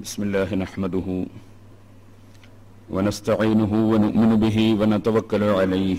بسم الله نحمده ونستعينه ونؤمن به ونتوكل عليه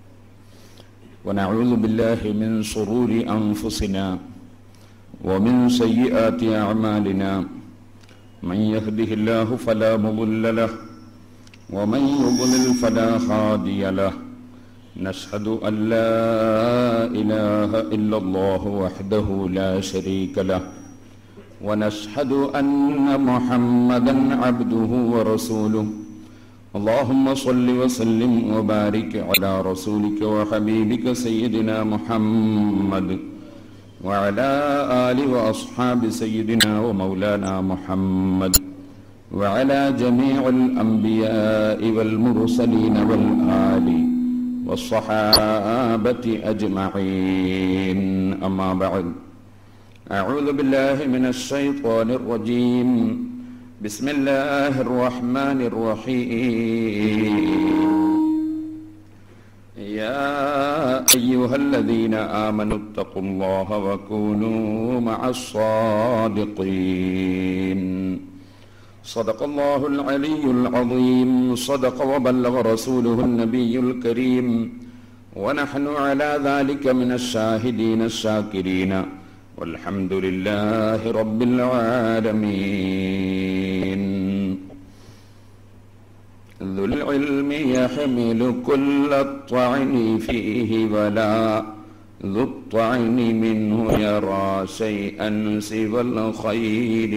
ونعوذ بالله من شرور أنفسنا ومن سيئات أعمالنا من يهده الله فلا مضل له ومن يضلل فلا هادي له نشهد أن لا إله إلا الله وحده لا شريك له ونشهد أن محمدا عبده ورسوله اللهم صل وسلم وبارك على رسولك وحبيبك سيدنا محمد وعلى آل وأصحاب سيدنا ومولانا محمد وعلى جميع الأنبياء والمرسلين والآل والصحابة أجمعين أما بعد أعوذ بالله من الشيطان الرجيم بسم الله الرحمن الرحيم يا أيها الذين آمنوا اتقوا الله وكونوا مع الصادقين صدق الله العلي العظيم صدق وبلغ رسوله النبي الكريم ونحن على ذلك من الشاهدين الشاكرين والحمد لله رب العالمين ذو العلم يحمل كل الطعن فيه ولا ذو الطعن منه يرى شيئا سوى الخير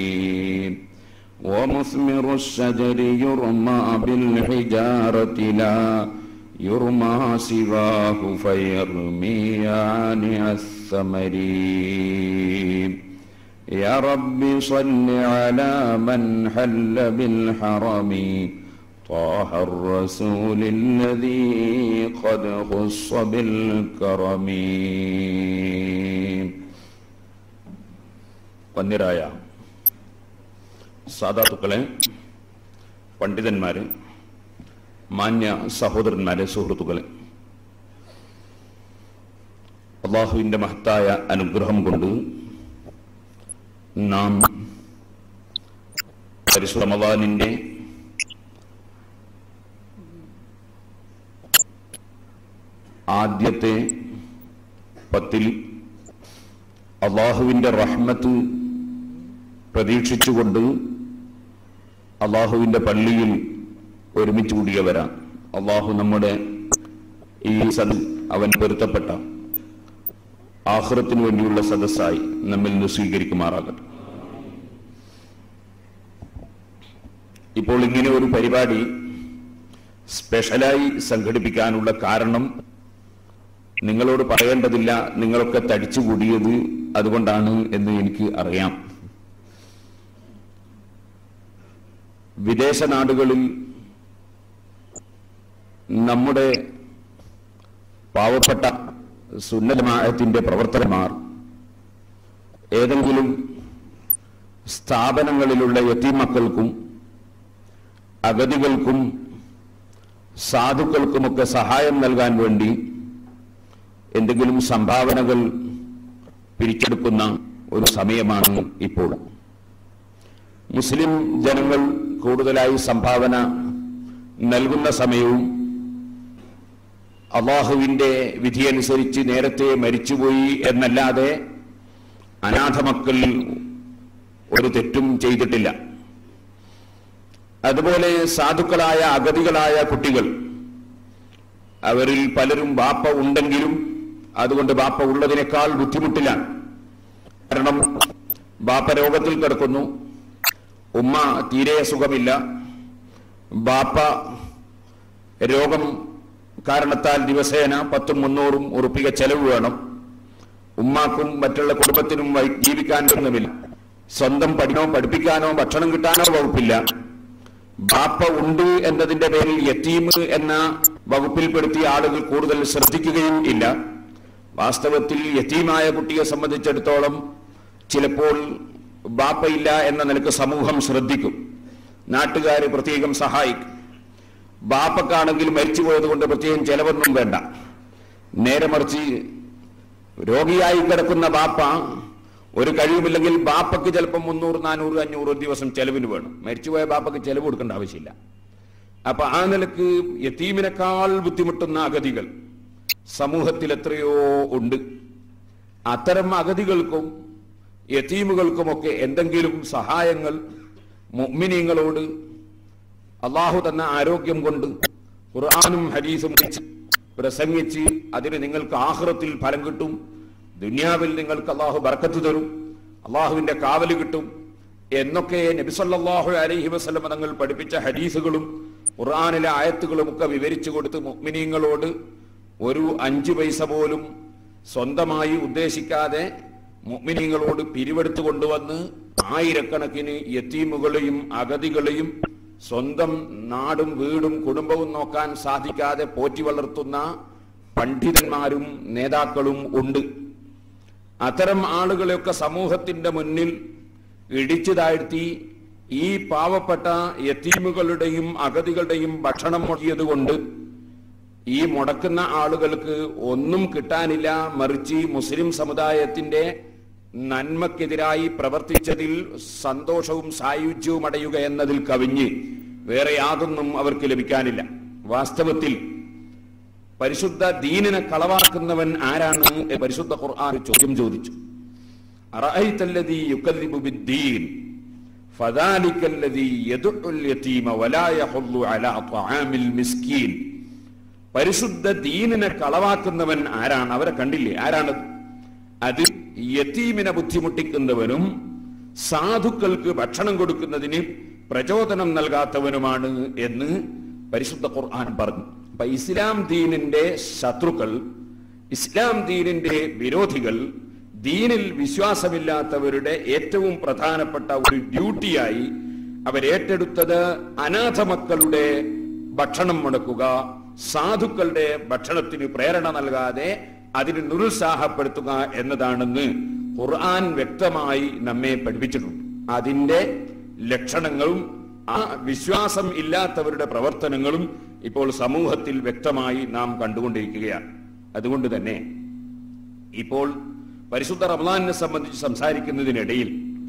ومثمر الشجر يرمى بالحجارة لا يرمى سواه فيرمي عانع الثمر يا رب صل على من حل بالحرم طه الرسول الذي قد خص بالكرم പന്നിരായ സാധാത്തുക്കളെ പണ്ഡിതന്മാര് മാന്യ സഹോദരന്മാരെ സുഹൃത്തുക്കളെ അള്ളാഹുവിന്റെ മഹത്തായ അനുഗ്രഹം കൊണ്ട് നാം പരിശ്രമവാനിന്റെ ആദ്യത്തെ പത്തിൽ അള്ളാഹുവിന്റെ റഹ്മത്ത് പ്രതീക്ഷിച്ചുകൊണ്ട് അള്ളാഹുവിന്റെ പള്ളിയിൽ ഒരുമിച്ച് കൂടിയവരാണ് അള്ളാഹു നമ്മുടെ ഈ സദ അവൻ പൊരുത്തപ്പെട്ട ആഹ്റത്തിനു വേണ്ടിയുള്ള സദസ്സായി നമ്മിൽ നിന്ന് സ്വീകരിക്കുമാറാകട്ടെ ഇപ്പോൾ ഇങ്ങനെ ഒരു പരിപാടി സ്പെഷ്യലായി സംഘടിപ്പിക്കാനുള്ള കാരണം നിങ്ങളോട് പറയേണ്ടതില്ല നിങ്ങളൊക്കെ തടിച്ചുകൂടിയത് അതുകൊണ്ടാണ് എന്ന് എനിക്ക് അറിയാം വിദേശ നാടുകളിൽ നമ്മുടെ പാവപ്പെട്ട സുന്നതമായത്തിന്റെ പ്രവർത്തകന്മാർ ഏതെങ്കിലും സ്ഥാപനങ്ങളിലുള്ള യത്തീമക്കൾക്കും അഗതികൾക്കും സാധുക്കൾക്കുമൊക്കെ സഹായം നൽകാൻ വേണ്ടി എന്തെങ്കിലും സംഭാവനകൾ പിരിച്ചെടുക്കുന്ന ഒരു സമയമാണ് ഇപ്പോൾ മുസ്ലിം ജനങ്ങൾ കൂടുതലായി സംഭാവന നൽകുന്ന സമയവും അള്ളാഹുവിന്റെ വിധിയനുസരിച്ച് നേരത്തെ മരിച്ചുപോയി എന്നല്ലാതെ അനാഥ മക്കൾ ഒരു തെറ്റും ചെയ്തിട്ടില്ല അതുപോലെ സാധുക്കളായ അഗതികളായ കുട്ടികൾ അവരിൽ പലരും ബാപ്പ ഉണ്ടെങ്കിലും അതുകൊണ്ട് ബാപ്പ ഉള്ളതിനേക്കാൾ ബുദ്ധിമുട്ടിലാണ് കാരണം ബാപ്പ രോഗത്തിൽ കിടക്കുന്നു ഉമ്മ തീരെ സുഖമില്ല ബാപ്പ രോഗം കാരണത്താൽ ദിവസേന പത്തും മുന്നൂറും ഉറുപ്പിക ചെലവ് വേണം ഉമ്മാക്കും മറ്റുള്ള കുടുംബത്തിനും ജീവിക്കാൻ ഒന്നുമില്ല സ്വന്തം പഠനോ പഠിപ്പിക്കാനോ ഭക്ഷണം കിട്ടാനോ വകുപ്പില്ല ബാപ്പ ഉണ്ട് എന്നതിന്റെ പേരിൽ യത്തീം എന്ന വകുപ്പിൽപ്പെടുത്തിയ ആളുകൾ കൂടുതൽ ശ്രദ്ധിക്കുകയും ഇല്ല വാസ്തവത്തിൽ യത്തീമായ കുട്ടിയെ സംബന്ധിച്ചിടത്തോളം ചിലപ്പോൾ ബാപ്പയില്ല എന്ന നിലക്ക് സമൂഹം ശ്രദ്ധിക്കും നാട്ടുകാർ പ്രത്യേകം സഹായിക്കും ബാപ്പക്കാണെങ്കിൽ മരിച്ചുപോയത് കൊണ്ട് പ്രത്യേകം ചെലവൊന്നും വേണ്ട നേരെ മറിച്ച് രോഗിയായി കിടക്കുന്ന ബാപ്പ ഒരു കഴിവുമില്ലെങ്കിൽ ബാപ്പക്ക് ചിലപ്പോൾ മുന്നൂറ് നാനൂറ് അഞ്ഞൂറ് ഒരു ദിവസം ചെലവിന് വേണം മരിച്ചുപോയ ബാപ്പക്ക് ചെലവ് കൊടുക്കേണ്ട ആവശ്യമില്ല അപ്പൊ ആ നിലക്ക് യത്തീമിനേക്കാൾ ബുദ്ധിമുട്ടുന്ന അഗതികൾ സമൂഹത്തിൽ എത്രയോ ഉണ്ട് അത്തരം അഗതികൾക്കും യത്തീമുകൾക്കുമൊക്കെ എന്തെങ്കിലും സഹായങ്ങൾ മുഅ്മിനീങ്ങളോട് അള്ളാഹു തന്ന ആരോഗ്യം കൊണ്ട് ഖുർആാനും ഹദീസും വെച്ച് പ്രസംഗിച്ച് അതിന് നിങ്ങൾക്ക് ആഹ്റത്തിൽ ഫലം കിട്ടും ദുനിയാവിൽ നിങ്ങൾക്ക് അള്ളാഹു ബർക്കത്ത് തരും അള്ളാഹുവിന്റെ കാവല് കിട്ടും എന്നൊക്കെ നബിസല്ലാഹു അലൈഹി വസല്ലം തങ്ങൾ പഠിപ്പിച്ച ഹദീസുകളും ഖുർആാനിലെ ആയത്തുകളും ഒക്കെ വിവരിച്ചു കൊടുത്ത് മുഅ്മിനീങ്ങളോട് ഒരു അഞ്ചു പൈസ പോലും സ്വന്തമായി ഉദ്ദേശിക്കാതെ മുഅ്മിനീങ്ങളോട് പിരിവെടുത്തു കൊണ്ടുവന്ന് ആയിരക്കണക്കിന് യത്തീമുകളെയും അഗതികളെയും സ്വന്തം നാടും വീടും കുടുംബവും നോക്കാൻ സാധിക്കാതെ പോറ്റി വളർത്തുന്ന പണ്ഡിതന്മാരും നേതാക്കളും ഉണ്ട് അത്തരം ആളുകളെയൊക്കെ സമൂഹത്തിന്റെ മുന്നിൽ ഇടിച്ചു താഴ്ത്തി ഈ പാവപ്പെട്ട യത്തീമുകളുടെയും അഗതികളുടെയും ഭക്ഷണം മുടക്കിയത് കൊണ്ട് ഈ മുടക്കുന്ന ആളുകൾക്ക് ഒന്നും കിട്ടാനില്ല മറിച്ച് മുസ്ലിം സമുദായത്തിന്റെ നന്മക്കെതിരായി പ്രവർത്തിച്ചതിൽ സന്തോഷവും സായുജ്യവും അടയുക എന്നതിൽ കവിഞ്ഞ് വേറെ യാതൊന്നും അവർക്ക് ലഭിക്കാനില്ല വാസ്തവത്തിൽ പരിശുദ്ധ ദീനിനെ കളവാക്കുന്നവൻ ആരാണ് എന്ന് പരിശുദ്ധ ഖുർആൻ ചോദ്യം ചോദിച്ചു അറഅയ്തല്ലദീ യുകദ്ദിബു ബിദ്ദീൻ ഫദാലിക്കല്ലദീ യദ്ഉൽ യതീമ വലാ യഹുല്ലു അലാ ത്വആമിൽ മിസ്കീൻ പരിശുദ്ധ ദീനിനെ കളവാക്കുന്നവൻ ആരാണ് അവരെ കണ്ടില്ലേ ആരാണ് അത് യത്തീമിനെ ബുദ്ധിമുട്ടിക്കുന്നവനും സാധുക്കൾക്ക് ഭക്ഷണം കൊടുക്കുന്നതിന് പ്രചോദനം നൽകാത്തവനുമാണ് എന്ന് പരിശുദ്ധ ഖുർആൻ പറഞ്ഞു അപ്പൊ ഇസ്ലാം ദീനിന്റെ ശത്രുക്കൾ ഇസ്ലാം ദീനിന്റെ വിരോധികൾ ദീനിൽ വിശ്വാസമില്ലാത്തവരുടെ ഏറ്റവും പ്രധാനപ്പെട്ട ഒരു ഡ്യൂട്ടിയായി അവരേറ്റെടുത്തത് അനാഥ മക്കളുടെ ഭക്ഷണം മുടക്കുക സാധുക്കളുടെ ഭക്ഷണത്തിന് പ്രേരണ നൽകാതെ അതിന് നിരുത്സാഹപ്പെടുത്തുക എന്നതാണെന്ന് ഖുർആൻ വ്യക്തമായി നമ്മെ പഠിപ്പിച്ചിട്ടുണ്ട് അതിന്റെ ലക്ഷണങ്ങളും ആ വിശ്വാസം ഇല്ലാത്തവരുടെ പ്രവർത്തനങ്ങളും ഇപ്പോൾ സമൂഹത്തിൽ വ്യക്തമായി നാം കണ്ടുകൊണ്ടിരിക്കുകയാണ് അതുകൊണ്ട് തന്നെ ഇപ്പോൾ പരിശുദ്ധ റമദാനിനെ സംബന്ധിച്ച് സംസാരിക്കുന്നതിനിടയിൽ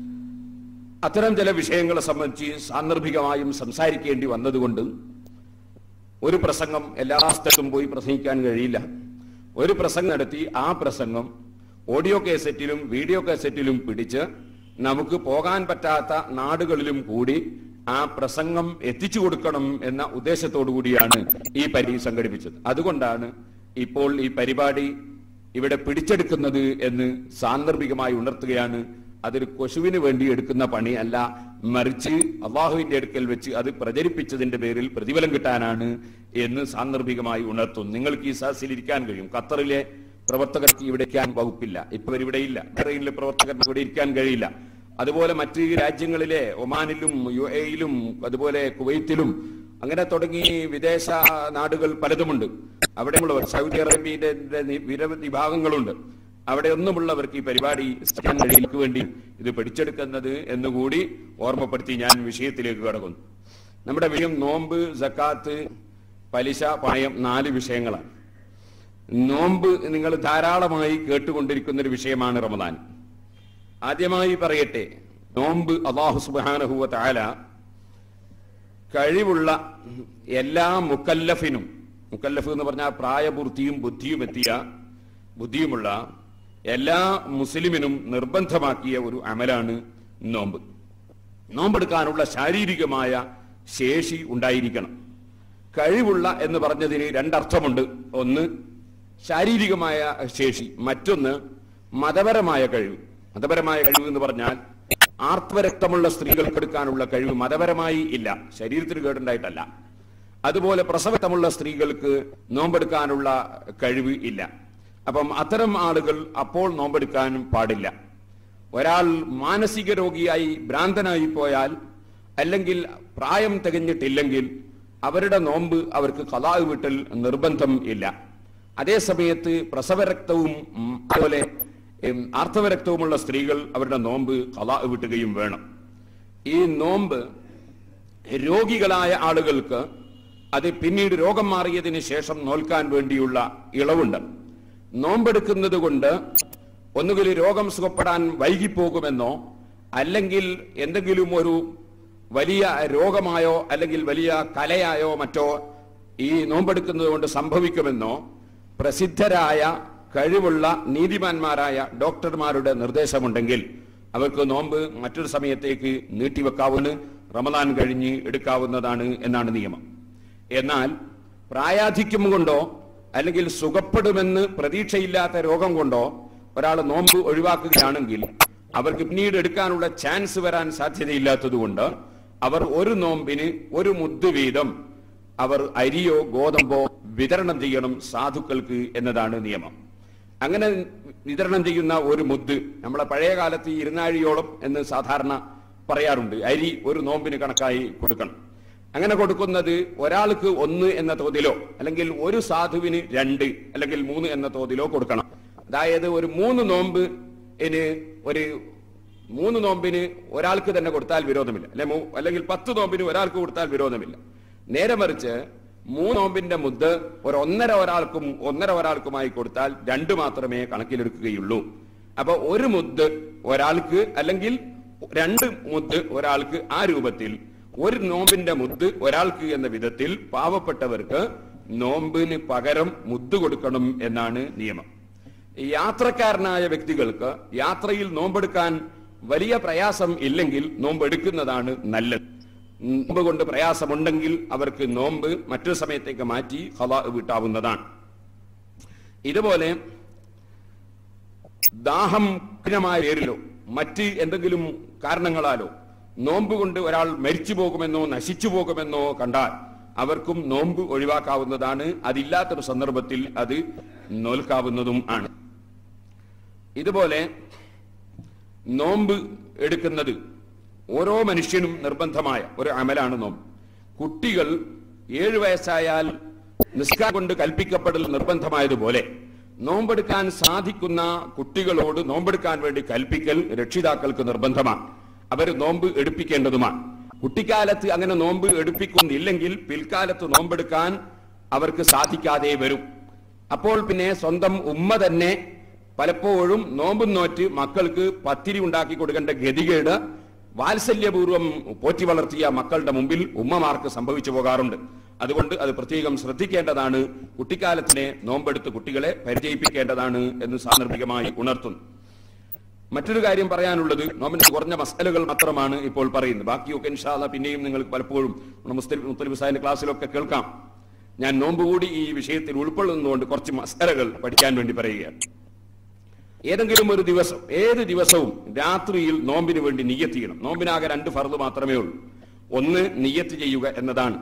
അത്തരം ചില വിഷയങ്ങളെ സംബന്ധിച്ച് സാന്ദർഭികമായും സംസാരിക്കേണ്ടി വന്നതുകൊണ്ട് ഒരു പ്രസംഗം എല്ലാ സ്ഥലത്തും പോയി പ്രസംഗിക്കാൻ കഴിയില്ല ഒരു പ്രസംഗം നടത്തി ആ പ്രസംഗം ഓഡിയോ കേസറ്റിലും വീഡിയോ കേസറ്റിലും പിടിച്ച് നമുക്ക് പോകാൻ പറ്റാത്ത നാടുകളിലും കൂടി ആ പ്രസംഗം എത്തിച്ചു കൊടുക്കണം എന്ന ഉദ്ദേശത്തോടു കൂടിയാണ് ഈ പരി സംഘടിപ്പിച്ചത് അതുകൊണ്ടാണ് ഇപ്പോൾ ഈ പരിപാടി ഇവിടെ പിടിച്ചെടുക്കുന്നത് എന്ന് സാന്ദർഭികമായി ഉണർത്തുകയാണ് അതൊരു കൊശുവിന് വേണ്ടി എടുക്കുന്ന പണി അല്ല മറിച്ച് അള്ളാഹുവിന്റെ അടുക്കൽ വെച്ച് അത് പ്രചരിപ്പിച്ചതിന്റെ പേരിൽ പ്രതിഫലം കിട്ടാനാണ് എന്ന് സാന്ദർഭികമായി ഉണർത്തുന്നു നിങ്ങൾക്ക് ഈ സദസ്സിൽ ഇരിക്കാൻ കഴിയും ഖത്തറിലെ പ്രവർത്തകർക്ക് ഇവിടെ ഇരിക്കാൻ വകുപ്പില്ല ഇപ്പൊ ഇവിടെ ഇല്ല ബഹ്റൈനിലെ പ്രവർത്തകർക്ക് ഇവിടെ ഇരിക്കാൻ കഴിയില്ല അതുപോലെ മറ്റ് രാജ്യങ്ങളിലെ ഒമാനിലും യു എയിലും അതുപോലെ കുവൈത്തിലും അങ്ങനെ തുടങ്ങി വിദേശ നാടുകൾ പലതുമുണ്ട് അവിടെയുള്ളവർ സൗദി അറേബ്യയുടെ നിരവധി വിഭാഗങ്ങളുണ്ട് അവിടെ ഒന്നുമുള്ളവർക്ക് ഈ പരിപാടി ചെയ്യാൻ കഴിയിക്ക് വേണ്ടി ഇത് പിടിച്ചെടുക്കുന്നത് എന്നുകൂടി ഓർമ്മപ്പെടുത്തി ഞാൻ വിഷയത്തിലേക്ക് കടക്കുന്നു നമ്മുടെ വിഷയം നോമ്പ് സക്കാത്ത് പലിശ പണയം നാല് വിഷയങ്ങളാണ് നോമ്പ് നിങ്ങൾ ധാരാളമായി കേട്ടുകൊണ്ടിരിക്കുന്ന ഒരു വിഷയമാണ് റമദാൻ ആദ്യമായി പറയട്ടെ നോമ്പ് അള്ളാഹു സുബാനഹുവ താല കഴിവുള്ള എല്ലാ മുക്കല്ലഫിനും മുക്കല്ലഫ് എന്ന് പറഞ്ഞാൽ പ്രായപൂർത്തിയും ബുദ്ധിയും എത്തിയ ബുദ്ധിയുമുള്ള എല്ലാ മുസ്ലിമിനും നിർബന്ധമാക്കിയ ഒരു അമലാണ് നോമ്പ് നോമ്പെടുക്കാനുള്ള ശാരീരികമായ ശേഷി ഉണ്ടായിരിക്കണം കഴിവുള്ള എന്ന് പറഞ്ഞതിന് രണ്ടർത്ഥമുണ്ട് ഒന്ന് ശാരീരികമായ ശേഷി മറ്റൊന്ന് മതപരമായ കഴിവ് മതപരമായ കഴിവ് എന്ന് പറഞ്ഞാൽ ആർത്തവരക്തമുള്ള സ്ത്രീകൾക്ക് എടുക്കാനുള്ള കഴിവ് മതപരമായി ഇല്ല ശരീരത്തിന് കേടുണ്ടായിട്ടല്ല അതുപോലെ പ്രസവത്തമുള്ള സ്ത്രീകൾക്ക് നോമ്പെടുക്കാനുള്ള കഴിവ് ഇല്ല അപ്പം അത്തരം ആളുകൾ അപ്പോൾ നോമ്പെടുക്കാൻ പാടില്ല ഒരാൾ മാനസിക രോഗിയായി ഭ്രാന്തനായി പോയാൽ അല്ലെങ്കിൽ പ്രായം തികഞ്ഞിട്ടില്ലെങ്കിൽ അവരുടെ നോമ്പ് അവർക്ക് കലാവ് വീട്ടൽ നിർബന്ധം ഇല്ല അതേ സമയത്ത് പ്രസവരക്തവും ഉം, അതുപോലെ ഉം, ആർത്തവരക്തവുമുള്ള സ്ത്രീകൾ അവരുടെ നോമ്പ് കലാവ് വീട്ടുകയും വേണം ഈ നോമ്പ് രോഗികളായ ആളുകൾക്ക് അത് പിന്നീട് രോഗം മാറിയതിന് ശേഷം നോൽക്കാൻ വേണ്ടിയുള്ള ഇളവുണ്ട് നോമ്പെടുക്കുന്നത് കൊണ്ട് ഒന്നുകിൽ രോഗം സുഖപ്പെടാൻ വൈകിപ്പോകുമെന്നോ അല്ലെങ്കിൽ എന്തെങ്കിലും ഒരു വലിയ രോഗമായോ അല്ലെങ്കിൽ വലിയ കലയായോ മറ്റോ ഈ നോമ്പെടുക്കുന്നത് കൊണ്ട് സംഭവിക്കുമെന്നോ പ്രസിദ്ധരായ കഴിവുള്ള നീതിമാന്മാരായ ഡോക്ടർമാരുടെ നിർദ്ദേശമുണ്ടെങ്കിൽ അവർക്ക് നോമ്പ് മറ്റൊരു സമയത്തേക്ക് നീട്ടിവെക്കാവുന്ന റമദാൻ കഴിഞ്ഞ് എടുക്കാവുന്നതാണ് എന്നാണ് നിയമം എന്നാൽ പ്രായാധിക്യം കൊണ്ടോ അല്ലെങ്കിൽ സുഖപ്പെടുമെന്ന് പ്രതീക്ഷയില്ലാത്ത രോഗം കൊണ്ടോ ഒരാൾ നോമ്പ് ഒഴിവാക്കുകയാണെങ്കിൽ അവർക്ക് പിന്നീട് എടുക്കാനുള്ള ചാൻസ് വരാൻ സാധ്യതയില്ലാത്തതുകൊണ്ട് അവർ ഒരു നോമ്പിന് ഒരു മുദ്ദ് വീതം അവർ അരിയോ ഗോതമ്പോ വിതരണം ചെയ്യണം സാധുക്കൾക്ക് എന്നതാണ് നിയമം അങ്ങനെ വിതരണം ചെയ്യുന്ന ഒരു മുദ്ദ് നമ്മളെ പഴയ കാലത്ത് ഈ ഇരുന്നാഴിയോളം എന്ന് സാധാരണ പറയാറുണ്ട് അരി ഒരു നോമ്പിന് കണക്കായി കൊടുക്കണം അങ്ങനെ കൊടുക്കുന്നത് ഒരാൾക്ക് ഒന്ന് എന്ന തോതിലോ അല്ലെങ്കിൽ ഒരു സാധുവിന് രണ്ട് അല്ലെങ്കിൽ മൂന്ന് എന്ന തോതിലോ കൊടുക്കണം അതായത് ഒരു മൂന്ന് നോമ്പ് ഇന് ഒരു മൂന്ന് നോമ്പിന് ഒരാൾക്ക് തന്നെ കൊടുത്താൽ വിരോധമില്ല അല്ലെ മൂ- അല്ലെങ്കിൽ പത്ത് നോമ്പിന് ഒരാൾക്ക് കൊടുത്താൽ വിരോധമില്ല നേരെ മറിച്ച് മൂന്ന് നോമ്പിന്റെ മുദ്ദ് ഒരു ഒന്നര ഒരാൾക്കും ഒന്നര ഒരാൾക്കുമായി കൊടുത്താൽ രണ്ട് മാത്രമേ കണക്കിലെടുക്കുകയുള്ളൂ അപ്പൊ ഒരു മുദ്ദ് ഒരാൾക്ക് അല്ലെങ്കിൽ രണ്ട് മുദ്ദ് ഒരാൾക്ക് ആ രൂപത്തിൽ ഒരു നോമ്പിന്റെ മുദ്ദ് ഒരാൾക്ക് എന്ന വിധത്തിൽ പാവപ്പെട്ടവർക്ക് നോമ്പിന് പകരം മുദ്ദ് കൊടുക്കണം എന്നാണ് നിയമം ഈ യാത്രക്കാരനായ വ്യക്തികൾക്ക് യാത്രയിൽ നോമ്പെടുക്കാൻ വലിയ പ്രയാസം ഇല്ലെങ്കിൽ നോമ്പെടുക്കുന്നതാണ് നല്ലത് നോമ്പ് കൊണ്ട് പ്രയാസമുണ്ടെങ്കിൽ അവർക്ക് നോമ്പ് മറ്റൊരു സമയത്തേക്ക് മാറ്റി ഹലാ വീട്ടാവുന്നതാണ് ഇതുപോലെ ദാഹം കഠിനമായ പേരിലോ മറ്റ് എന്തെങ്കിലും കാരണങ്ങളാലോ നോമ്പ് കൊണ്ട് ഒരാൾ മരിച്ചു പോകുമെന്നോ നശിച്ചു പോകുമെന്നോ കണ്ടാൽ അവർക്കും നോമ്പ് ഒഴിവാക്കാവുന്നതാണ് അതില്ലാത്തൊരു സന്ദർഭത്തിൽ അത് നോൽക്കാവുന്നതും ആണ് ഇതുപോലെ നോമ്പ് എടുക്കുന്നത് ഓരോ മനുഷ്യനും നിർബന്ധമായ ഒരു അമലാണ് നോമ്പ് കുട്ടികൾ ഏഴു വയസ്സായാൽ നിസ്കാരം കൊണ്ട് കൽപ്പിക്കപ്പെടൽ നിർബന്ധമായതുപോലെ നോമ്പെടുക്കാൻ സാധിക്കുന്ന കുട്ടികളോട് നോമ്പെടുക്കാൻ വേണ്ടി കൽപ്പിക്കൽ രക്ഷിതാക്കൾക്ക് നിർബന്ധമാണ് അവർ നോമ്പ് എടുപ്പിക്കേണ്ടതുമാണ് കുട്ടിക്കാലത്ത് അങ്ങനെ നോമ്പ് എടുപ്പിക്കുന്നില്ലെങ്കിൽ പിൽക്കാലത്ത് നോമ്പെടുക്കാൻ അവർക്ക് സാധിക്കാതെ വരും അപ്പോൾ പിന്നെ സ്വന്തം ഉമ്മ തന്നെ പലപ്പോഴും നോമ്പും നോറ്റ് മക്കൾക്ക് പത്തിരി ഉണ്ടാക്കി കൊടുക്കേണ്ട ഗതികേട് വാത്സല്യപൂർവ്വം പോറ്റി വളർത്തിയ മക്കളുടെ മുമ്പിൽ ഉമ്മമാർക്ക് സംഭവിച്ചു പോകാറുണ്ട് അതുകൊണ്ട് അത് പ്രത്യേകം ശ്രദ്ധിക്കേണ്ടതാണ് കുട്ടിക്കാലത്തിനെ നോമ്പെടുത്ത് കുട്ടികളെ പരിചയിപ്പിക്കേണ്ടതാണ് എന്ന് സാന്ദർഭികമായി ഉണർത്തുന്നു മറ്റൊരു കാര്യം പറയാനുള്ളത് നോമിന് കുറഞ്ഞ മസലകൾ മാത്രമാണ് ഇപ്പോൾ പറയുന്നത് ബാക്കിയൊക്കെ ഇൻഷാല്ല പിന്നെയും നിങ്ങൾക്ക് പലപ്പോഴും നമ്മുടെ മുസ്ലിം മുത്തലിബ് സാഹിന്റെ ക്ലാസ്സിലൊക്കെ കേൾക്കാം ഞാൻ നോമ്പ് കൂടി ഈ വിഷയത്തിൽ ഉൾക്കൊള്ളുന്നതുകൊണ്ട് കുറച്ച് മസലകൾ പഠിക്കാൻ വേണ്ടി പറയുകയാണ് ഏതെങ്കിലും ഒരു ദിവസം ഏത് ദിവസവും രാത്രിയിൽ നോമ്പിന് വേണ്ടി നിയ്യത്ത് ചെയ്യണം നോമ്പിനാകെ രണ്ട് ഫർദ് മാത്രമേ ഉള്ളൂ ഒന്ന് നിയ്യത്ത് ചെയ്യുക എന്നതാണ്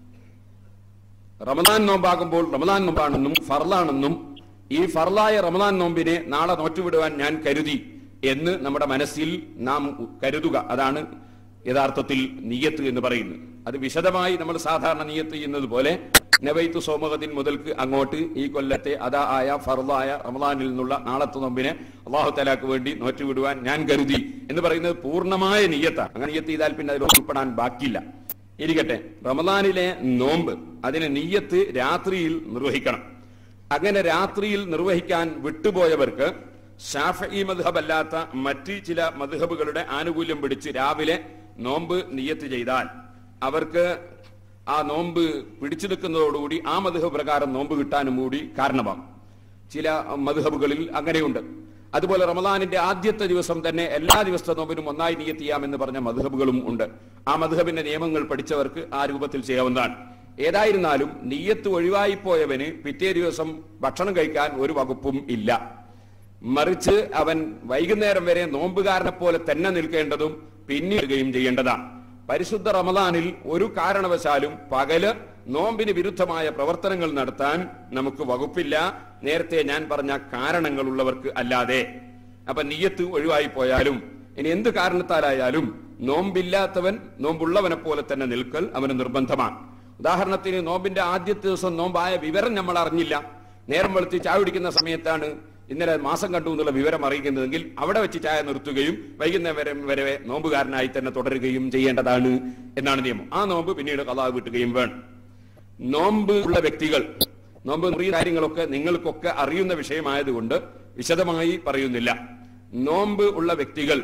റമദാൻ നോമ്പാകുമ്പോൾ റമദാൻ നോമ്പാണെന്നും ഫർലാണെന്നും ഈ ഫർലായ റമദാൻ നോമ്പിനെ നാളെ നോറ്റുവിടുവാൻ ഞാൻ കരുതി എന്ന് നമ്മുടെ മനസ്സിൽ നാം കരുതുക അതാണ് യഥാർത്ഥത്തിൽ നിയ്യത്ത് എന്ന് പറയുന്നത് അത് വിശദമായി നമ്മൾ സാധാരണ നിയ്യത്ത് ചെയ്യുന്നത് പോലെ നവൈത്തു സോമകത്തിൻ മുതൽക്ക് അങ്ങോട്ട് ഈ കൊല്ലത്തെ അതാ ആയ ഫർദായ റമദാനിൽ നിന്നുള്ള നാളത്തെ നോമ്പിനെ അള്ളാഹു തലാക്ക് വേണ്ടി നോറ്റുവിടുവാൻ ഞാൻ കരുതി എന്ന് പറയുന്നത് പൂർണ്ണമായ നിയ്യത്താണ് അങ്ങനെ നിയ്യത്ത് ചെയ്താൽ പിന്നെ അതിൽ ഉൾപ്പെടാൻ ബാക്കിയില്ല ഇരിക്കട്ടെ റമദാനിലെ നോമ്പ് അതിനെ നീയത്ത് രാത്രിയിൽ നിർവഹിക്കണം അങ്ങനെ രാത്രിയിൽ നിർവഹിക്കാൻ വിട്ടുപോയവർക്ക് ഷാഫി മധുഹബ് അല്ലാത്ത മറ്റ് ചില മധുഹബുകളുടെ ആനുകൂല്യം പിടിച്ച് രാവിലെ നോമ്പ് നിയത്ത് ചെയ്താൽ അവർക്ക് ആ നോമ്പ് പിടിച്ചു നിൽക്കുന്നതോടുകൂടി ആ മധുഹബ് പ്രകാരം നോമ്പ് കിട്ടാനും കൂടി കാരണമാകും ചില മധുഹബുകളിൽ അങ്ങനെയുണ്ട് അതുപോലെ റമദാനിന്റെ ആദ്യത്തെ ദിവസം തന്നെ എല്ലാ ദിവസത്തെ നോമ്പിനും ഒന്നായി നിയത്ത് ചെയ്യാമെന്ന് പറഞ്ഞ മധുഹബുകളും ഉണ്ട് ആ മധുഹബിന്റെ നിയമങ്ങൾ പഠിച്ചവർക്ക് ആ രൂപത്തിൽ ചെയ്യാവുന്നതാണ് ഏതായിരുന്നാലും നീയത്ത് ഒഴിവായി പോയവന് പിറ്റേ ദിവസം ഭക്ഷണം കഴിക്കാൻ ഒരു വകുപ്പും ഇല്ല മറിച്ച് അവൻ വൈകുന്നേരം വരെ നോമ്പുകാരനെ പോലെ തന്നെ നിൽക്കേണ്ടതും പിന്നിടുകയും ചെയ്യേണ്ടതാണ് പരിശുദ്ധ റമദാനിൽ ഒരു കാരണവശാലും പകല് നോമ്പിന് വിരുദ്ധമായ പ്രവർത്തനങ്ങൾ നടത്താൻ നമുക്ക് വകുപ്പില്ല നേരത്തെ ഞാൻ പറഞ്ഞ കാരണങ്ങളുള്ളവർക്ക് അല്ലാതെ അപ്പൊ നീയത്ത് ഒഴിവായി പോയാലും ഇനി എന്ത് കാരണത്താലായാലും നോമ്പില്ലാത്തവൻ നോമ്പുള്ളവനെ പോലെ തന്നെ നിൽക്കൽ അവന് നിർബന്ധമാണ് ഉദാഹരണത്തിന് നോമ്പിന്റെ ആദ്യത്തെ ദിവസം നോമ്പായ വിവരം നമ്മൾ അറിഞ്ഞില്ല നേരം വെളുത്തി ചായ കുടിക്കുന്ന സമയത്താണ് ഇന്നലെ മാസം കണ്ടു എന്നുള്ള വിവരം അറിയിക്കുന്നതെങ്കിൽ അവിടെ വെച്ച് ചായ നിർത്തുകയും വൈകുന്നേരം വരെ നോമ്പുകാരനായി തന്നെ തുടരുകയും ചെയ്യേണ്ടതാണ് എന്നാണ് നിയമം ആ നോമ്പ് പിന്നീട് കഥാ വീട്ടുകയും വേണം നോമ്പ് ഉള്ള വ്യക്തികൾ നോമ്പ് മുറിയ കാര്യങ്ങളൊക്കെ നിങ്ങൾക്കൊക്കെ അറിയുന്ന വിഷയമായതുകൊണ്ട് വിശദമായി പറയുന്നില്ല നോമ്പ് ഉള്ള വ്യക്തികൾ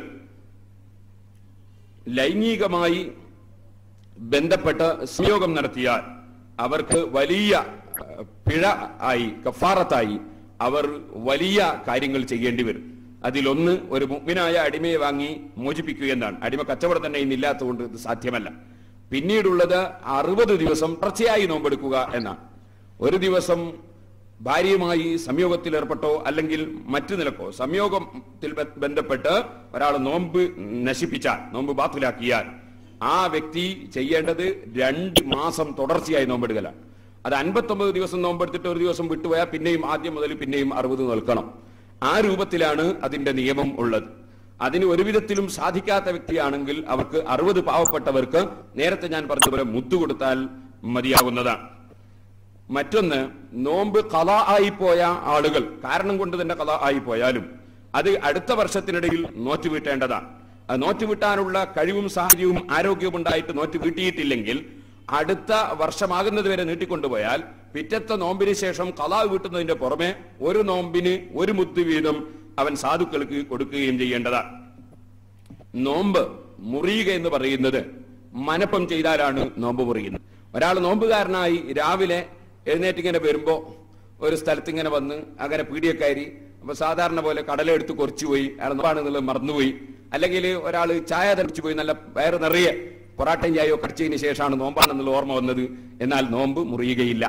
ലൈംഗികമായി ബന്ധപ്പെട്ട് സംയോഗം നടത്തിയാൽ അവർക്ക് വലിയ അഹ്, പിഴ ആയി കഫാറത്തായി അവർ വലിയ കാര്യങ്ങൾ ചെയ്യേണ്ടി വരും അതിലൊന്ന് ഒരു മുഗ്മിനായ അടിമയെ വാങ്ങി മോചിപ്പിക്കുക എന്നാണ് അടിമ കച്ചവടം തന്നെ ഇന്നില്ലാത്തതുകൊണ്ട് ഇത് സാധ്യമല്ല പിന്നീടുള്ളത് അറുപത് ദിവസം തുടർച്ചയായി നോമ്പെടുക്കുക എന്നാണ് ഒരു ദിവസം ഭാര്യയുമായി സംയോഗത്തിൽ ഏർപ്പെട്ടോ അല്ലെങ്കിൽ മറ്റു നിലക്കോ സംയോഗത്തിൽ ബ- ബന്ധപ്പെട്ട് ഒരാൾ നോമ്പ് നശിപ്പിച്ചാൽ നോമ്പ് ബാത്തിലാക്കിയാൽ ആ വ്യക്തി ചെയ്യേണ്ടത് രണ്ട് മാസം തുടർച്ചയായി നോമ്പെടുക്കലാണ് അത് അൻപത്തൊമ്പത് ദിവസം നോമ്പെടുത്തിട്ട് ഒരു ദിവസം വിട്ടുപോയാൽ പിന്നെയും ആദ്യം മുതൽ പിന്നെയും അറുപത് നിൽക്കണം ആ രൂപത്തിലാണ് അതിന്റെ നിയമം ഉള്ളത് അതിന് ഒരു വിധത്തിലും സാധിക്കാത്ത വ്യക്തിയാണെങ്കിൽ അവർക്ക് അറുപത് പാവപ്പെട്ടവർക്ക് നേരത്തെ ഞാൻ പറഞ്ഞതുപോലെ മുത്തു കൊടുത്താൽ മതിയാകുന്നതാണ് മറ്റൊന്ന് നോമ്പ് കഥ ആയിപ്പോയ ആളുകൾ കാരണം കൊണ്ട് തന്നെ കഥ ആയിപ്പോയാലും അത് അടുത്ത വർഷത്തിനിടയിൽ നോറ്റ് വീട്ടേണ്ടതാണ് അത് നോറ്റ് വീട്ടാനുള്ള കഴിവും സാഹചര്യവും ആരോഗ്യവും ഉണ്ടായിട്ട് നോറ്റ് വീട്ടിയിട്ടില്ലെങ്കിൽ അടുത്ത വർഷമാകുന്നത് വരെ നീട്ടിക്കൊണ്ടുപോയാൽ പിറ്റത്തെ നോമ്പിന് ശേഷം കഥ വീട്ടുന്നതിന്റെ പുറമെ ഒരു നോമ്പിന് ഒരു മുത്ത് വീതം അവൻ സാധുക്കൾക്ക് കൊടുക്കുകയും ചെയ്യേണ്ടതാണ് നോമ്പ് മുറിയുക എന്ന് പറയുന്നത് മനപ്പം ചെയ്താലാണ് നോമ്പ് മുറിയുന്നത് ഒരാൾ നോമ്പുകാരനായി രാവിലെ എഴുന്നേറ്റ് ഇങ്ങനെ വരുമ്പോ ഒരു സ്ഥലത്ത് ഇങ്ങനെ വന്ന് അങ്ങനെ പീടിയക്കാരി അപ്പൊ സാധാരണ പോലെ കടലെടുത്ത് കുറച്ചു പോയി അയാൾ നോമ്പാണെന്നുള്ളത് മറന്നുപോയി അല്ലെങ്കിൽ ഒരാൾ ചായ തളിച്ചു പോയി നല്ല വയറ് നിറയെ പൊറാട്ടയും ചായയോ കടിച്ചതിന് ശേഷമാണ് നോമ്പാണെന്നുള്ള ഓർമ്മ വന്നത് എന്നാൽ നോമ്പ് മുറിയുകയില്ല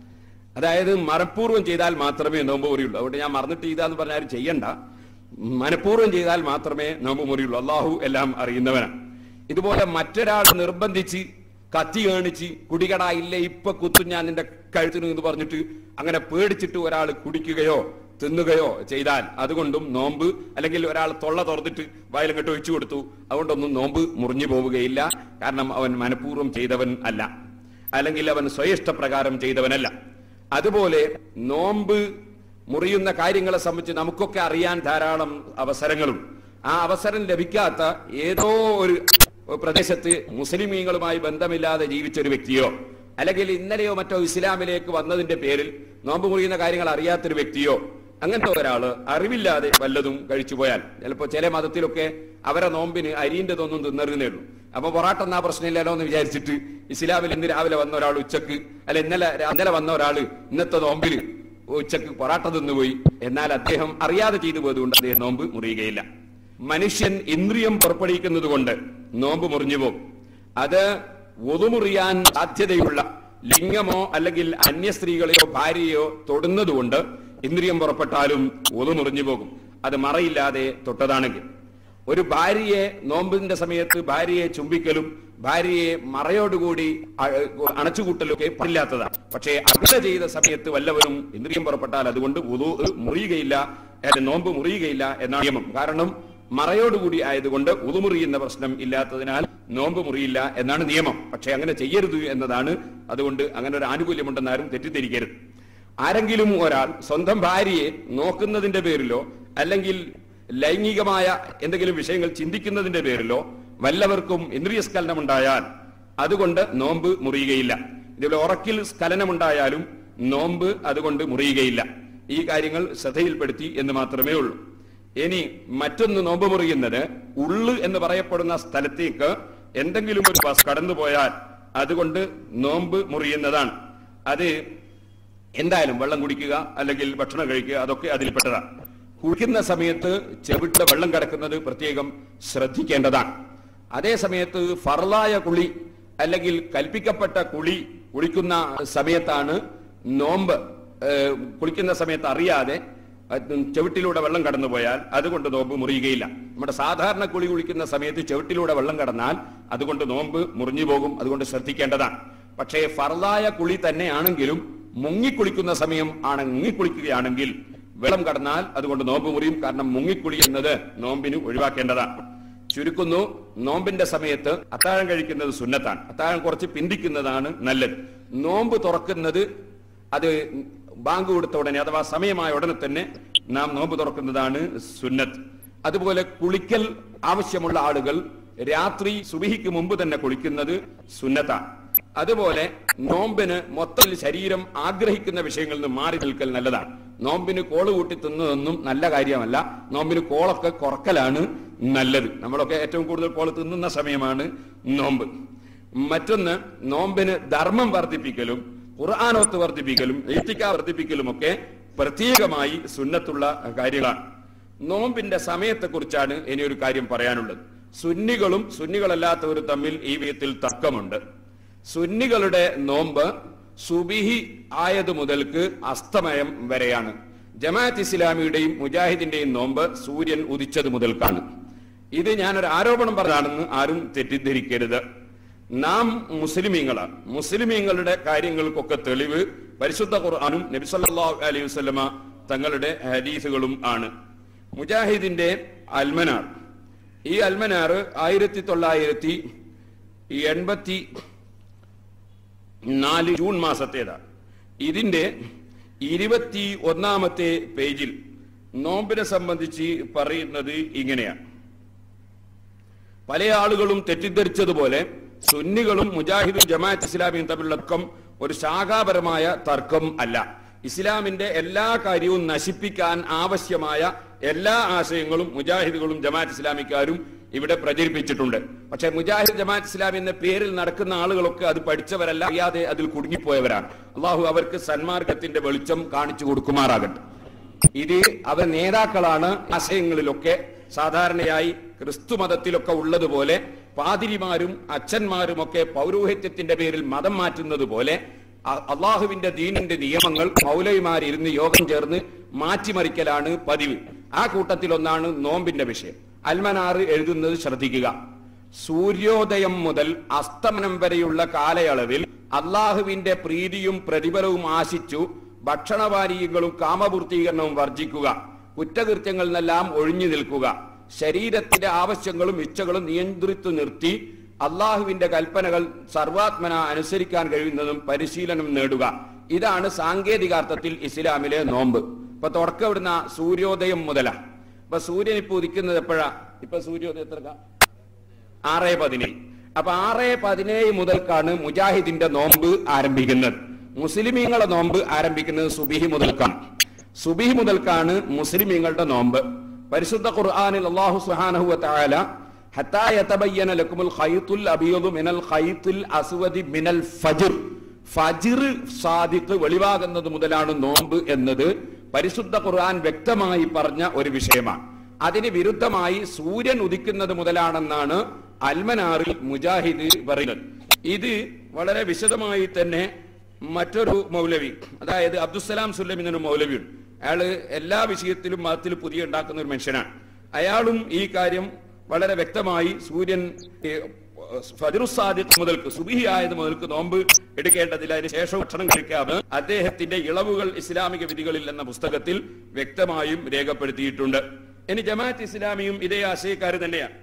അതായത് മനഃപൂർവ്വം ചെയ്താൽ മാത്രമേ നോമ്പ് മുറിയുള്ളൂ അതുകൊണ്ട് ഞാൻ മറന്നിട്ട് ചെയ്താന്ന് പറഞ്ഞാലും ചെയ്യണ്ട മനഃപൂർവ്വം ചെയ്താൽ മാത്രമേ നോമ്പ് മുറിയുള്ളൂ അള്ളാഹു എല്ലാം അറിയുന്നവനാണ് ഇതുപോലെ മറ്റൊരാൾ നിർബന്ധിച്ച് കത്തി കാണിച്ച് കുടികട ഇല്ല ഇപ്പൊ കുത്തും ഞാൻ നിന്റെ കഴുത്തിന് എന്ന് പറഞ്ഞിട്ട് അങ്ങനെ പേടിച്ചിട്ട് ഒരാൾ കുടിക്കുകയോ തിന്നുകയോ ചെയ്താൽ അതുകൊണ്ടും നോമ്പ് അല്ലെങ്കിൽ ഒരാൾ തൊള്ള തുറന്നിട്ട് വയലങ്ങട്ട് ഒഴിച്ചു കൊടുത്തു അതുകൊണ്ടൊന്നും നോമ്പ് മുറിഞ്ഞു പോവുകയില്ല കാരണം അവൻ മനഃപൂർവ്വം ചെയ്തവൻ അല്ല അല്ലെങ്കിൽ അവൻ സ്വയിഷ്ടപ്രകാരം ചെയ്തവനല്ല അതുപോലെ നോമ്പ് മുറിയുന്ന കാര്യങ്ങളെ സംബന്ധിച്ച് നമുക്കൊക്കെ അറിയാൻ ധാരാളം അവസരങ്ങളും ആ അവസരം ലഭിക്കാത്ത ഏതോ ഒരു പ്രദേശത്ത് മുസ്ലിമീങ്ങളുമായി ബന്ധമില്ലാതെ ജീവിച്ച ഒരു വ്യക്തിയോ അല്ലെങ്കിൽ ഇന്നലെയോ മറ്റോ ഇസ്ലാമിലേക്ക് വന്നതിന്റെ പേരിൽ നോമ്പ് മുറിയുന്ന കാര്യങ്ങൾ അറിയാത്തൊരു വ്യക്തിയോ അങ്ങനത്തെ ഒരാള് അറിവില്ലാതെ വല്ലതും കഴിച്ചു പോയാൽ ചിലപ്പോ ചില മതത്തിലൊക്കെ അവരെ നോമ്പിന് അരിന്റെതൊന്നും തിന്നറിയുന്നേ ഉള്ളൂ അപ്പൊ പൊറാട്ട എന്നാ പ്രശ്നമില്ലല്ലോ എന്ന് വിചാരിച്ചിട്ട് ഇസ്ലാമിൽ ഇന്ന് രാവിലെ വന്ന ഒരാൾ ഉച്ചക്ക് അല്ല ഇന്നലെ ഇന്നലെ വന്ന ഒരാള് ഇന്നത്തെ നോമ്പിന് ഉച്ചക്ക് പൊറാട്ട തിന്നുപോയി എന്നാൽ അദ്ദേഹം അറിയാതെ ചെയ്തു പോയതുകൊണ്ട് അദ്ദേഹം നോമ്പ് മുറിയുകയില്ല മനുഷ്യൻ ഇന്ദ്രിയം പുറപ്പെടുവിക്കുന്നത് കൊണ്ട് നോമ്പ് മുറിഞ്ഞു പോകും അത് ഒതുമുറിയാൻ സാധ്യതയുള്ള ലിംഗമോ അല്ലെങ്കിൽ അന്യ സ്ത്രീകളെയോ ഭാര്യയോ തൊടുന്നതുകൊണ്ട് ഇന്ദ്രിയം പുറപ്പെട്ടാലും ഒതുമുറിഞ്ഞു പോകും അത് മറയില്ലാതെ തൊട്ടതാണെങ്കിൽ ഒരു ഭാര്യയെ നോമ്പിന്റെ സമയത്ത് ഭാര്യയെ ചുംബിക്കലും ഭാര്യയെ മറയോടുകൂടി അ- അണച്ചുകൂട്ടലൊക്കെ പാടില്ലാത്തതാണ് പക്ഷേ അഭിത ചെയ്ത സമയത്ത് വല്ലവരും ഇന്ദ്രിയം പുറപ്പെട്ടാൽ അതുകൊണ്ട് ഉദു മുറിയുകയില്ല ഏത് നോമ്പ് മുറിയുകയില്ല എന്നാണ് നിയമം കാരണം മറയോടുകൂടി ആയതുകൊണ്ട് ഉതുമുറിയുന്ന പ്രശ്നം ഇല്ലാത്തതിനാൽ നോമ്പ് മുറിയില്ല എന്നാണ് നിയമം പക്ഷെ അങ്ങനെ ചെയ്യരുത് എന്നതാണ് അതുകൊണ്ട് അങ്ങനെ ഒരു ആനുകൂല്യമുണ്ടെന്ന് ആരും തെറ്റിദ്ധരിക്കരുത് ആരെങ്കിലും ഒരാൾ സ്വന്തം ഭാര്യയെ നോക്കുന്നതിന്റെ പേരിലോ അല്ലെങ്കിൽ ലൈംഗികമായ എന്തെങ്കിലും വിഷയങ്ങൾ ചിന്തിക്കുന്നതിന്റെ പേരിലോ വല്ലവർക്കും ഇന്ദ്രിയ സ്ഖലനമുണ്ടായാൽ അതുകൊണ്ട് നോമ്പ് മുറിയുകയില്ല ഇതുപോലെ ഉറക്കിൽ സ്ഖലനമുണ്ടായാലും നോമ്പ് അതുകൊണ്ട് മുറിയുകയില്ല ഈ കാര്യങ്ങൾ ശ്രദ്ധയിൽപ്പെടുത്തി എന്ന് മാത്രമേ ഉള്ളൂ ഇനി മറ്റൊന്ന് നോമ്പ് മുറിയുന്നത് ഉള്ളു എന്ന് പറയപ്പെടുന്ന സ്ഥലത്തേക്ക് എന്തെങ്കിലും ഒരു ബസ് കടന്നുപോയാൽ അതുകൊണ്ട് നോമ്പ് മുറിയുന്നതാണ് അത് എന്തായാലും വെള്ളം കുടിക്കുക അല്ലെങ്കിൽ ഭക്ഷണം കഴിക്കുക അതൊക്കെ അതിൽപ്പെട്ടതാണ് കുളിക്കുന്ന സമയത്ത് ചെവിട്ട വെള്ളം കിടക്കുന്നത് പ്രത്യേകം ശ്രദ്ധിക്കേണ്ടതാണ് അതേ സമയത്ത് ഫർലായ കുളി അല്ലെങ്കിൽ കൽപ്പിക്കപ്പെട്ട കുളി കുളിക്കുന്ന സമയത്താണ് നോമ്പ് ഏഹ്, കുളിക്കുന്ന സമയത്ത് അറിയാതെ അത് ചെവിട്ടിലൂടെ വെള്ളം കടന്നു പോയാൽ അതുകൊണ്ട് നോമ്പ് മുറിയുകയില്ല നമ്മുടെ സാധാരണ കുളി കുളിക്കുന്ന സമയത്ത് ചെവിട്ടിലൂടെ വെള്ളം കടന്നാൽ അതുകൊണ്ട് നോമ്പ് മുറിഞ്ഞു പോകും അതുകൊണ്ട് ശ്രദ്ധിക്കേണ്ടതാണ് പക്ഷേ ഫർലായ കുളി തന്നെയാണെങ്കിലും മുങ്ങിക്കുളിക്കുന്ന സമയം ആണ് മുങ്ങിക്കുളിക്കുകയാണെങ്കിൽ വെള്ളം കടന്നാൽ അതുകൊണ്ട് നോമ്പ് മുറിയും കാരണം മുങ്ങിക്കുളി എന്നത് നോമ്പിന് ഒഴിവാക്കേണ്ടതാണ് ചുരുക്കുന്നു നോമ്പിന്റെ സമയത്ത് അത്താഴം കഴിക്കുന്നത് സുന്നത്താണ് അത്താഴം കുറച്ച് പിന്തിക്കുന്നതാണ് നല്ലത് നോമ്പ് തുറക്കുന്നത് അത് ബാങ്ക് കൊടുത്ത ഉടനെ അഥവാ സമയമായ ഉടനെ തന്നെ നാം നോമ്പ് തുറക്കുന്നതാണ് സുന്നത്ത് അതുപോലെ കുളിക്കൽ ആവശ്യമുള്ള ആളുകൾ രാത്രി സുബിഹിക്ക് മുമ്പ് തന്നെ കുളിക്കുന്നത് സുന്നത്താണ് അതുപോലെ നോമ്പിന് മൊത്തത്തിൽ ശരീരം ആഗ്രഹിക്കുന്ന വിഷയങ്ങളിൽ നിന്ന് മാറി നിൽക്കൽ നല്ലതാണ് നോമ്പിന് കോള് കൂട്ടി തിന്നതൊന്നും നല്ല കാര്യമല്ല നോമ്പിന് കോളൊക്കെ കുറക്കലാണ് നല്ലത് നമ്മളൊക്കെ ഏറ്റവും കൂടുതൽ കോള് തിന്നുന്ന സമയമാണ് നോമ്പ് മറ്റൊന്ന് നോമ്പിന് ധർമ്മം വർദ്ധിപ്പിക്കലും ഖുർആാനോത്ത് വർദ്ധിപ്പിക്കലും ഈത്തിക്ക വർദ്ധിപ്പിക്കലും ഒക്കെ പ്രത്യേകമായി സുന്നത്തുള്ള കാര്യങ്ങളാണ് നോമ്പിന്റെ സമയത്തെക്കുറിച്ചാണ് ഇനി ഒരു കാര്യം പറയാനുള്ളത് സുന്നികളും സുന്നികളല്ലാത്തവരും തമ്മിൽ ഈ വിധത്തിൽ തർക്കമുണ്ട് സുന്നികളുടെ നോമ്പ് സുബിഹി ആയത് മുതൽക്ക് അസ്തമയം വരെയാണ് ജമാഅത്ത് ഇസ്ലാമിയുടെയും മുജാഹിദിന്റെയും നോമ്പ് സൂര്യൻ ഉദിച്ചത് മുതൽക്കാണ് ഇത് ഞാനൊരു ആരോപണം പറഞ്ഞാണെന്ന് ആരും തെറ്റിദ്ധരിക്കരുത് നാം മുസ്ലിമീങ്ങളാണ് മുസ്ലിമീങ്ങളുടെ കാര്യങ്ങൾക്കൊക്കെ തെളിവ് പരിശുദ്ധ ഖുർആാനും നബി സല്ലല്ലാഹു അലൈഹി വസല്ലമ തങ്ങളുടെ ഹദീസുകളും ആണ് മുജാഹിദിന്റെ അൽമനാർ ഈ അൽമനാർ ആയിരത്തി തൊള്ളായിരത്തി എൺപത്തി നാല് ജൂൺ മാസത്തേതാണ് ഇതിന്റെ ഇരുപത്തി ഒന്നാമത്തെ പേജിൽ നോമ്പിനെ സംബന്ധിച്ച് പറയുന്നത് ഇങ്ങനെയാണ് പല ആളുകളും തെറ്റിദ്ധരിച്ചതുപോലെ സുന്നികളും മുജാഹിദും ജമാഅത്ത് ഇസ്ലാമിയും തമ്മിലുള്ള തർക്കം ഒരു ശാഖാപരമായ തർക്കം അല്ല ഇസ്ലാമിന്റെ എല്ലാ കാര്യവും നശിപ്പിക്കാൻ ആവശ്യമായ എല്ലാ ആശയങ്ങളും മുജാഹിദുകളും ജമാഅത്ത് ഇസ്ലാമിക്കാരും ഇവിടെ പ്രചരിപ്പിച്ചിട്ടുണ്ട് പക്ഷെ മുജാഹിദ് ജമാഅത്ത് ഇസ്ലാമി എന്ന പേരിൽ നടക്കുന്ന ആളുകളൊക്കെ അത് പഠിച്ചവരല്ല അറിയാതെ അതിൽ കുടുങ്ങിപ്പോയവരാണ് അള്ളാഹു അവർക്ക് സന്മാർഗത്തിന്റെ വെളിച്ചം കാണിച്ചു കൊടുക്കുമാറാകട്ടെ ഇത് അവർ നേതാക്കളാണ് ആശയങ്ങളിലൊക്കെ സാധാരണയായി ക്രിസ്തു മതത്തിലൊക്കെ ഉള്ളതുപോലെ പാതിരിമാരും അച്ഛന്മാരും ഒക്കെ പൗരോഹിത്യത്തിന്റെ പേരിൽ മതം മാറ്റുന്നത് പോലെ അ- അള്ളാഹുവിന്റെ ദീനിന്റെ നിയമങ്ങൾ മൗലവിമാരിരുന്ന് യോഗം ചേർന്ന് മാറ്റിമറിക്കലാണ് പതിവ് ആ കൂട്ടത്തിൽ ഒന്നാണ് നോമ്പിന്റെ വിഷയം അൽമനാറ് എഴുതുന്നത് ശ്രദ്ധിക്കുക സൂര്യോദയം മുതൽ അസ്തമനം വരെയുള്ള കാലയളവിൽ അള്ളാഹുവിന്റെ പ്രീതിയും പ്രതിഫലവും ആശിച്ചു ഭക്ഷണപാനീയങ്ങളും കാമപൂർത്തീകരണവും വർജിക്കുക കുറ്റകൃത്യങ്ങളിൽ നിന്നെല്ലാം ഒഴിഞ്ഞു നിൽക്കുക ശരീരത്തിന്റെ ആവശ്യങ്ങളും ഇച്ഛകളും നിയന്ത്രിച്ചു നിർത്തി അള്ളാഹുവിന്റെ കൽപ്പനകൾ സർവാത്മന അനുസരിക്കാൻ കഴിയുന്നതും പരിശീലനം നേടുക ഇതാണ് സാങ്കേതികാർത്ഥത്തിൽ ഇസ്ലാമിലെ നോമ്പ് ഇപ്പൊ തുടക്കം ഇവിടുന്ന സൂര്യോദയം മുതലാ ഇപ്പൊ സൂര്യൻ ഇപ്പൊ ഉദിക്കുന്നത് എപ്പോഴാ ഇപ്പൊ സൂര്യോദയം എത്ര ആറ് പതിനേഴ് അപ്പൊ ആറ് പതിനേഴ് മുതൽക്കാണ് മുജാഹിദിന്റെ നോമ്പ് ആരംഭിക്കുന്നത് മുസ്ലിമീങ്ങളെ നോമ്പ് ആരംഭിക്കുന്നത് സുബിഹി മുതൽക്കാണ് സുബിഹി മുതൽക്കാണ് മുസ്ലിമീങ്ങളുടെ നോമ്പ് പരിശുദ്ധ ഖുർആനിൽ അല്ലാഹു സുബ്ഹാനഹു വ തആല ഹത്താ യതബയ്യന ലക്കുമുൽ ഖൈത്തുൽ അബീദു മിനൽ ഖൈത്തുൽ അസ്വദി മിനൽ ഫജ്ർ ഫജ്ർ സാദിഖ് വെളിവാകുന്നത് മുതലാണ് നോമ്പ് എന്നത് പരിശുദ്ധ ഖുർആൻ വ്യക്തമായി പറഞ്ഞ ഒരു വിഷയമാണ് അതിന് വിരുദ്ധമായി സൂര്യൻ ഉദിക്കുന്നത് മുതലാണെന്നാണ് അൽമനാറിൽ മുജാഹിദ് പറയുന്നത് ഇത് വളരെ വിശദമായി തന്നെ മറ്റൊരു മൗലവി അതായത് അബ്ദുസലാം സുല്ലം എന്നൊരു മൗലവിയുണ്ട് അയാള് എല്ലാ വിഷയത്തിലും മതത്തിൽ പുതിയ ഉണ്ടാക്കുന്ന ഒരു മനുഷ്യനാണ് അയാളും ഈ കാര്യം വളരെ വ്യക്തമായി സൂര്യൻ ഫജറുസാദിഖ് മുതൽക്ക് സുബിഹി ആയത് മുതൽക്ക് നോമ്പ് എടുക്കേണ്ടതില്ല അതിന് ശേഷം ഭക്ഷണം കഴിക്കാമെന്ന് അദ്ദേഹത്തിന്റെ ഇളവുകൾ ഇസ്ലാമിക വിധികളിൽ എന്ന പുസ്തകത്തിൽ വ്യക്തമായും രേഖപ്പെടുത്തിയിട്ടുണ്ട് ഇനി ജമാഅത്ത് ഇസ്ലാമിയും ഇതേ ആശയക്കാർ തന്നെയാണ്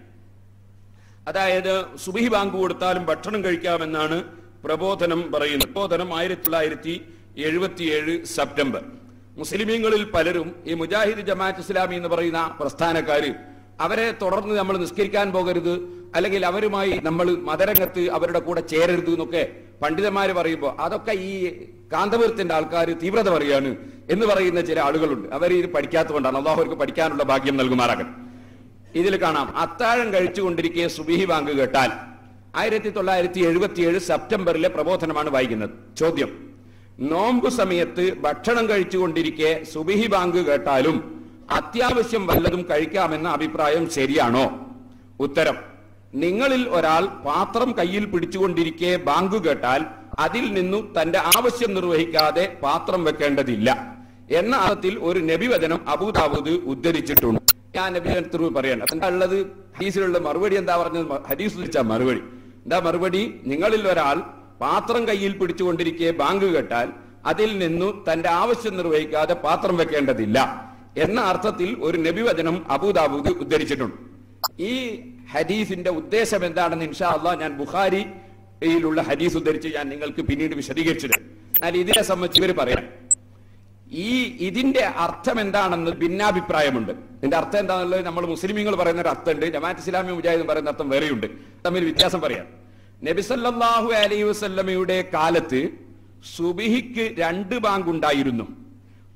അതായത് സുബിഹി ബാങ്ക് കൊടുത്താലും ഭക്ഷണം കഴിക്കാമെന്നാണ് പ്രബോധനം പറയുന്നത് പ്രബോധനം ആയിരത്തി തൊള്ളായിരത്തി എഴുപത്തിയേഴ് സെപ്റ്റംബർ മുസ്ലിമീങ്ങളിൽ പലരും ഈ മുജാഹിദ് ജമാഅത്ത് ഇസ്ലാമി എന്ന് പറയുന്ന പ്രസ്ഥാനക്കാര് അവരെ തുടർന്ന് നമ്മൾ നിസ്കരിക്കാൻ പോകരുത് അല്ലെങ്കിൽ അവരുമായി നമ്മൾ മതരംഗത്ത് അവരുടെ കൂടെ ചേരരുത് എന്നൊക്കെ പണ്ഡിതന്മാര് പറയുമ്പോൾ അതൊക്കെ ഈ കാന്തപുരത്തിന്റെ ആൾക്കാർ തീവ്രത പറയാണ് എന്ന് പറയുന്ന ചില ആളുകളുണ്ട് അവർ ഇത് പഠിക്കാത്തതുകൊണ്ടാണ് അള്ളാഹു അവർക്ക് പഠിക്കാനുള്ള ഭാഗ്യം നൽകുമാറാകട്ടെ ഇതിൽ കാണാം അത്താഴം കഴിച്ചുകൊണ്ടിരിക്കെ സുബിഹി ബാങ്ക് കേട്ടാൽ ആയിരത്തി തൊള്ളായിരത്തി എഴുപത്തിയേഴ് സെപ്റ്റംബറിലെ പ്രബോധനമാണ് വായിക്കുന്നത് ചോദ്യം നോമ്പ് സമയത്ത് ഭക്ഷണം കഴിച്ചുകൊണ്ടിരിക്കെ സുബിഹി ബാങ്ക് കേട്ടാലും അത്യാവശ്യം വല്ലതും കഴിക്കാമെന്ന അഭിപ്രായം ശരിയാണോ ഉത്തരം നിങ്ങളിൽ ഒരാൾ പാത്രം കയ്യിൽ പിടിച്ചുകൊണ്ടിരിക്കെ ബാങ്ക് കേട്ടാൽ അതിൽ നിന്നു തന്റെ ആവശ്യം നിർവഹിക്കാതെ പാത്രം വെക്കേണ്ടതില്ല എന്ന അർത്ഥത്തിൽ ഒരു നബിവചനം അബൂദാവൂദ് ഉദ്ധരിച്ചിട്ടുണ്ട് ഞാൻ നബിവചനത്തിൽ പറയണ്ട എന്താ ഉള്ളത് ഹദീസിലുള്ള മറുപടി എന്താ പറഞ്ഞത് ഹദീസ് വെച്ച മറുപടി എന്താ മറുപടി നിങ്ങളിൽ ഒരാൾ പാത്രം കയ്യിൽ പിടിച്ചുകൊണ്ടിരിക്കെ ബാങ്ക് കേട്ടാൽ അതിൽ നിന്നു തന്റെ ആവശ്യം നിർവഹിക്കാതെ പാത്രം വെക്കേണ്ടതില്ല എന്ന അർത്ഥത്തിൽ ഒരു നബിവചനം അബൂദാബൂദ് ഉദ്ധരിച്ചിട്ടുണ്ട് ഈ ഹദീസിന്റെ ഉദ്ദേശം എന്താണെന്ന് ഇൻഷാ അള്ളാഹ് ഞാൻ ബുഖാരിയിലുള്ള ഹദീസ് ഉദ്ധരിച്ച് ഞാൻ നിങ്ങൾക്ക് പിന്നീട് വിശദീകരിച്ചത് എന്നാൽ ഇതിനെ സംബന്ധിച്ച് ഇവർ പറയാം ഈ ഇതിന്റെ അർത്ഥം എന്താണെന്ന് ഭിന്നാഭിപ്രായമുണ്ട് ഇതിന്റെ അർത്ഥം എന്താണെന്നുള്ളത് നമ്മൾ മുസ്ലിമീങ്ങൾ പറയുന്ന ഒരു അർത്ഥമുണ്ട് ജമാഅത്ത് ഇസ്ലാമി മുജാഹിദ് പറയുന്ന അർത്ഥം വേറെയുണ്ട് തമ്മിൽ വ്യത്യാസം പറയാം നബി സല്ലല്ലാഹു അലൈഹി വസല്ലമയുടെ കാലത്ത് സുബിഹിക്ക് രണ്ട് ബാങ്ക് ഉണ്ടായിരുന്നു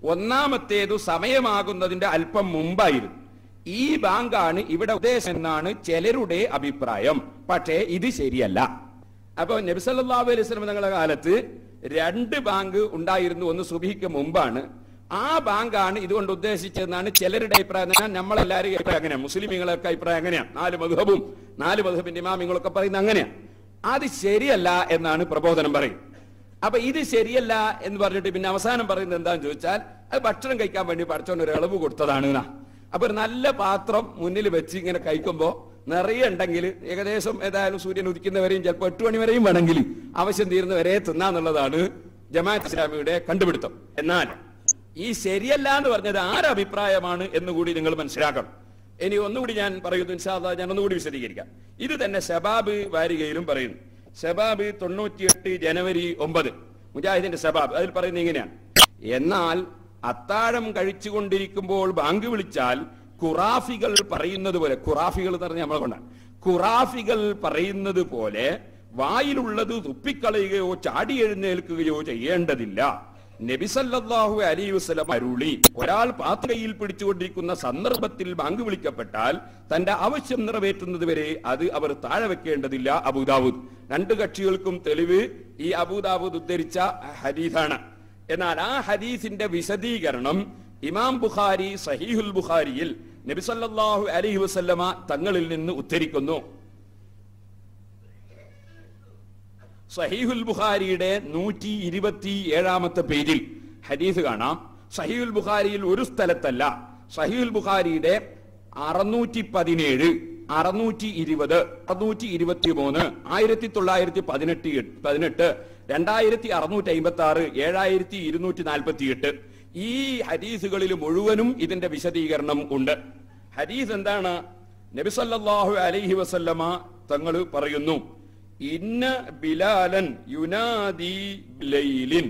ഒന്നാമത്തേതു സമയമാകുന്നതിന്റെ അല്പം മുമ്പായിരുന്നു ഈ ബാങ്കാണ് ഇവിടെ ഉദ്ദേശം എന്നാണ് ചിലരുടെ അഭിപ്രായം പക്ഷേ ഇത് ശരിയല്ല അപ്പൊ നബിസല്ലാഹു അലൈഹി സ്വലം തങ്ങളുടെ കാലത്ത് രണ്ട് ബാങ്ക് ഉണ്ടായിരുന്നു ഒന്ന് സുബിക്ക് മുമ്പാണ് ആ ബാങ്കാണ് ഇതുകൊണ്ട് ഉദ്ദേശിച്ചതെന്നാണ് ചിലരുടെ അഭിപ്രായം ഞാൻ നമ്മളെല്ലാവരും അഭിപ്രായം അങ്ങനെയാണ് മുസ്ലിമീങ്ങളൊക്കെ അഭിപ്രായം അങ്ങനെയാണ് നാല് മധുഹബും നാല് മധുഹബിന്റെ ഇമാമിങ്ങളൊക്കെ പറയുന്നത് അങ്ങനെയാണ് അത് ശരിയല്ല എന്നാണ് പ്രബോധനം പറയും അപ്പൊ ഇത് ശരിയല്ല എന്ന് പറഞ്ഞിട്ട് പിന്നെ അവസാനം പറയുന്നത് എന്താന്ന് ചോദിച്ചാൽ അത് ഭക്ഷണം കഴിക്കാൻ വേണ്ടി പഠിച്ചോണ്ട് ഒരു ഇളവ് കൊടുത്തതാണ് എന്നാ അപ്പൊ ഒരു നല്ല പാത്രം മുന്നിൽ വെച്ച് ഇങ്ങനെ കഴിക്കുമ്പോ നിറയെ ഉണ്ടെങ്കിൽ ഏകദേശം ഏതായാലും സൂര്യൻ ഉദിക്കുന്നവരെയും ചിലപ്പോൾ എട്ട് മണി വരെയും വേണമെങ്കിൽ ആവശ്യം തീരുന്നവരെ തിന്നാന്നുള്ളതാണ് ജമാഅത്ത് ഇസ്ലാമിയുടെ കണ്ടുപിടുത്തം എന്നാൽ ഈ ശരിയല്ല എന്ന് പറഞ്ഞത് ആരഭിപ്രായമാണ് എന്നുകൂടി നിങ്ങൾ മനസ്സിലാക്കണം ഇനി ഒന്നുകൂടി ഞാൻ പറയുന്നു ഇൻഷാല്ലാ ഞാൻ ഒന്നുകൂടി വിശദീകരിക്കാം ഇത് തന്നെ ശബാബ് വാരികയിലും പറയുന്നു ശബാബ് തൊണ്ണൂറ്റിയെട്ട് ജനുവരി ഒമ്പത് മുജാഹിദിന്റെ ശബാബ് അതിൽ പറയുന്നത് ഇങ്ങനെയാണ് എന്നാൽ അത്താഴം കഴിച്ചുകൊണ്ടിരിക്കുമ്പോൾ ബാങ്ക് വിളിച്ചാൽ ഖുറാഫികൾ പറയുന്നത് പോലെ ഖുറാഫികൾ എന്ന് പറഞ്ഞാൽ നമ്മളെ കൊണ്ടാണ് ഖുറാഫികൾ പറയുന്നത് പോലെ വായിലുള്ളത് തുപ്പിക്കളയുകയോ ചാടി എഴുന്നേൽക്കുകയോ ചെയ്യേണ്ടതില്ല നബിസല്ലാഹു അലൈഹി വസ്ലം അരുളി ഒരാൾ പാത്രയിൽ പിടിച്ചുകൊണ്ടിരിക്കുന്ന സന്ദർഭത്തിൽ ബാങ്ക് വിളിക്കപ്പെട്ടാൽ തന്റെ ആവശ്യം നിറവേറ്റുന്നത് വരെ അത് അവർ താഴെ വെക്കേണ്ടതില്ല അബൂദാവൂദ് രണ്ട് കക്ഷികൾക്കും തെളിവ് ഈ അബൂദാവൂദ് ഉദ്ധരിച്ച ഹദീസാണ് എന്നാൽ ആ ഹദീസിന്റെ വിശദീകരണം ഇമാം ബുഖാരി സഹീഹുൽ ബുഖാരിയിൽ നബിസല്ലാഹു അലൈഹി വസല്ലമ തങ്ങളിൽ നിന്ന് ഉദ്ധരിക്കുന്നു സഹീഹുൽ ബുഖാരിയുടെ നൂറ്റി ഇരുപത്തി ഏഴാമത്തെ പേജിൽ ഹദീസ് കാണാം സഹീഹുൽ ബുഖാരിയിൽ ഒരു സ്ഥലത്തല്ല സഹീഹുൽ ബുഖാരിയുടെ അറുന്നൂറ്റി പതിനേഴ് അറുന്നൂറ്റി ഇരുപത് അറുന്നൂറ്റി ഇരുപത്തി മൂന്ന് ആയിരത്തി തൊള്ളായിരത്തി പതിനെട്ട് പതിനെട്ട് രണ്ടായിരത്തി അറുന്നൂറ്റി അമ്പത്തി ആറ് ഏഴായിരത്തി ഇരുന്നൂറ്റി നാൽപ്പത്തി എട്ട് ഈ ഹദീസുകളിൽ മുഴുവനും ഇതിന്റെ വിശദീകരണം ഉണ്ട് ഹദീസ് എന്താണ് നബിസല്ലാഹു അലൈഹി വസല്ലമ തങ്ങൾ പറയുന്നു ഇന്ന ബിലാലൻ യുനാദി ബിലൈലിൻ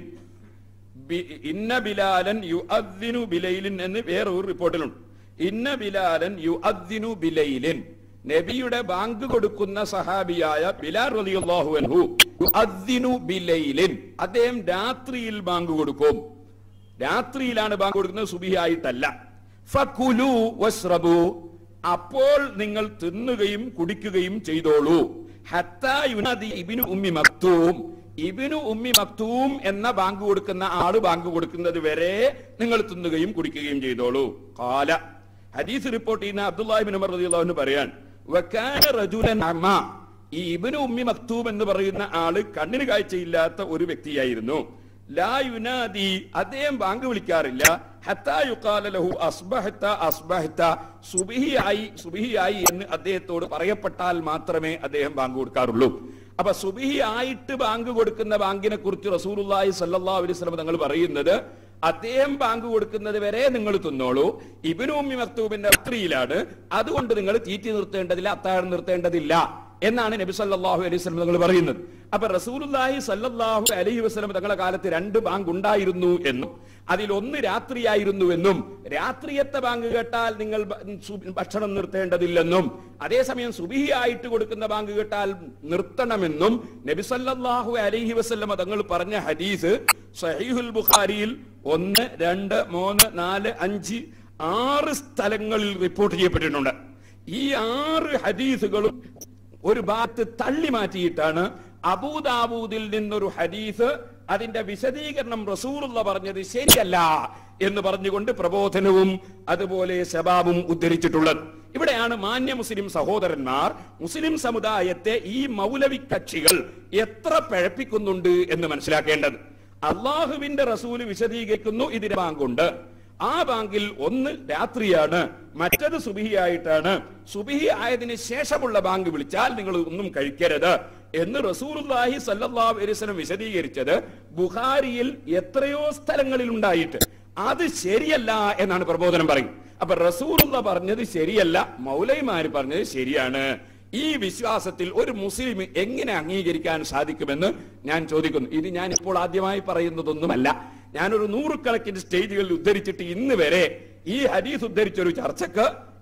ബി- ഇന്ന ബിലാലൻ യുഅദ്ദിനു ബിലൈലിൻ എന്ന് വേറൊരു റിപ്പോർട്ടിലുണ്ട് ഇന്ന ബിലാലൻ യുഅദ്ദിനു ബിലൈലിൻ നബിയുടെ ബാങ്ക് കൊടുക്കുന്ന സഹാബിയായ ബിലാൽ റളിയല്ലാഹു അൻഹു യുഅദ്ദിനു ബിലൈലിൻ അദ്ദേഹം രാത്രിയിൽ ബാങ്ക് കൊടുക്കും രാത്രിയിലാണ് ബാങ്ക് കൊടുക്കുന്നത് സുബിയായിട്ടല്ല ഫകുലു വസ്റബു അപ്പോൾ നിങ്ങൾ തിന്നുകയും കുടിക്കുകയും ചെയ്തോളൂ ഹത്താ യുനാദി ഇബ്നു ഉമ്മി മക്തൂം ഇബ്നു ഉമ്മി മക്തൂം എന്ന ബാങ്ക് കൊടുക്കുന്ന ആള് ബാങ്ക് കൊടുക്കുന്നത് വരെ നിങ്ങൾ തിന്നുകയും കുടിക്കുകയും ചെയ്തോളൂ കാല ഹദീസ് റിപ്പോർട്ട് ചെയ്യുന്ന അബ്ദുല്ലാഹിബിൻ ഉമർ റളിയല്ലാഹു അൻഹു പറയാൻ വകാന റജുലൻ അമ ഈ ഇബ്നു ഉമ്മി മക്തൂം എന്ന് പറയുന്ന ആള് കണ്ണിന് കാഴ്ചയില്ലാത്ത ഒരു വ്യക്തിയായിരുന്നു ലാ യുനാദി അദ്ദേഹം ബാങ്ക് വിളിക്കാറില്ല ഹത്താ യുഖാല ലഹു അസ്ബഹത്ത അസ്ബഹത്ത സുബിഹിയായി സുബിഹിയായി എന്ന് അദ്ദേഹത്തോട് പറയപ്പെട്ടാൽ മാത്രമേ അദ്ദേഹം ബാങ്ക് കൊടുക്കാറുള്ളൂ അപ്പൊ സുബിഹി ആയിട്ട് ബാങ്ക് കൊടുക്കുന്ന ബാങ്കിനെ കുറിച്ച് റസൂലുള്ളാഹി സല്ലല്ലാഹു അലൈഹി വസല്ലം തങ്ങൾ പറയുന്നത് അദ്ദേഹം ബാങ്ക് കൊടുക്കുന്നത് വരെ നിങ്ങൾ തിന്നോളൂ ഇബ്നു ഉമ്മി മക്തൂബിന്റെ രാത്രിയിലാണ് അതുകൊണ്ട് നിങ്ങൾ തീറ്റി നിർത്തേണ്ടതില്ല അത്താഴം നിർത്തേണ്ടതില്ല എന്നാണ് നബി സല്ലല്ലാഹു അലൈഹി വസല്ലം തങ്ങൾ പറയുന്നത് അപ്പൊ റസൂലുള്ളാഹി സല്ലല്ലാഹു അലൈഹി വസല്ലം തങ്ങളുടെ കാലത്ത് രണ്ട് ബാങ്ക് ഉണ്ടായിരുന്നു എന്നും അതിൽ ഒന്ന് രാത്രിയായിരുന്നുവെന്നും രാത്രിയത്തെ ബാങ്ക് കേട്ടാൽ നിങ്ങൾ ബ- സു- ഭക്ഷണം നിർത്തേണ്ടതില്ലെന്നും അതേസമയം സുബിഹി ആയിട്ട് കൊടുക്കുന്ന ബാങ്ക് കേട്ടാൽ നിർത്തണമെന്നും നബി സല്ലല്ലാഹു അലൈഹി വസല്ലം തങ്ങൾ പറഞ്ഞ ഹദീസ് സഹീഹുൽ ബുഖാരിയിൽ ഒന്ന് രണ്ട് മൂന്ന് നാല് അഞ്ച് ആറ് സ്ഥലങ്ങളിൽ റിപ്പോർട്ട് ചെയ്യപ്പെട്ടിട്ടുണ്ട് ഈ ആറ് ഹദീസുകളും ഒരു ഭാഗത്ത് തള്ളി മാറ്റിയിട്ടാണ് അബൂദാബൂദിൽ നിന്നൊരു ഹദീസ് അതിന്റെ വിശദീകരണം റസൂറുള്ള പറഞ്ഞത് ശരിയല്ല എന്ന് പറഞ്ഞുകൊണ്ട് പ്രബോധനവും അതുപോലെ ശബാബും ഉദ്ധരിച്ചിട്ടുള്ളത് ഇവിടെയാണ് മാന്യ മുസ്ലിം സഹോദരന്മാർ മുസ്ലിം സമുദായത്തെ ഈ മൗലവി കക്ഷികൾ എത്ര പഴപ്പിക്കുന്നുണ്ട് എന്ന് മനസ്സിലാക്കേണ്ടത് അള്ളാഹുവിന്റെ റസൂല് വിശദീകരിക്കുന്നു ഇതിന് ബാങ്കുണ്ട് ആ ബാങ്കിൽ ഒന്ന് രാത്രിയാണ് മറ്റത് സുബിഹിയായിട്ടാണ് സുബിഹി ആയതിന് ശേഷമുള്ള ബാങ്ക് വിളിച്ചാൽ നിങ്ങൾ ഒന്നും കഴിക്കരുത് എന്ന് റസൂലുള്ളാഹി സല്ലല്ലാഹു അലൈഹി വസല്ലം വിശദീകരിച്ചത് ബുഖാരിയിൽ എത്രയോ സ്ഥലങ്ങളിൽ ഉണ്ടായിട്ട് അത് ശരിയല്ല എന്നാണ് പ്രബോധനം പറയും അപ്പൊ റസൂലുള്ള പറഞ്ഞത് ശരിയല്ല മൗലൈമാര് പറഞ്ഞത് ശരിയാണ് ഈ വിശ്വാസത്തിൽ ഒരു മുസ്ലിം എങ്ങനെ അംഗീകരിക്കാൻ സാധിക്കുമെന്ന് ഞാൻ ചോദിക്കുന്നു ഇത് ഞാൻ ഇപ്പോൾ ആദ്യമായി പറയുന്നതൊന്നുമല്ല ഞാനൊരു നൂറുകണക്കിന് സ്റ്റേജുകളിൽ ഉദ്ധരിച്ചിട്ട് ഇന്ന് വരെ ഈ ഹദീസ് ഉദ്ധരിച്ച ഒരു ചർച്ചക്ക്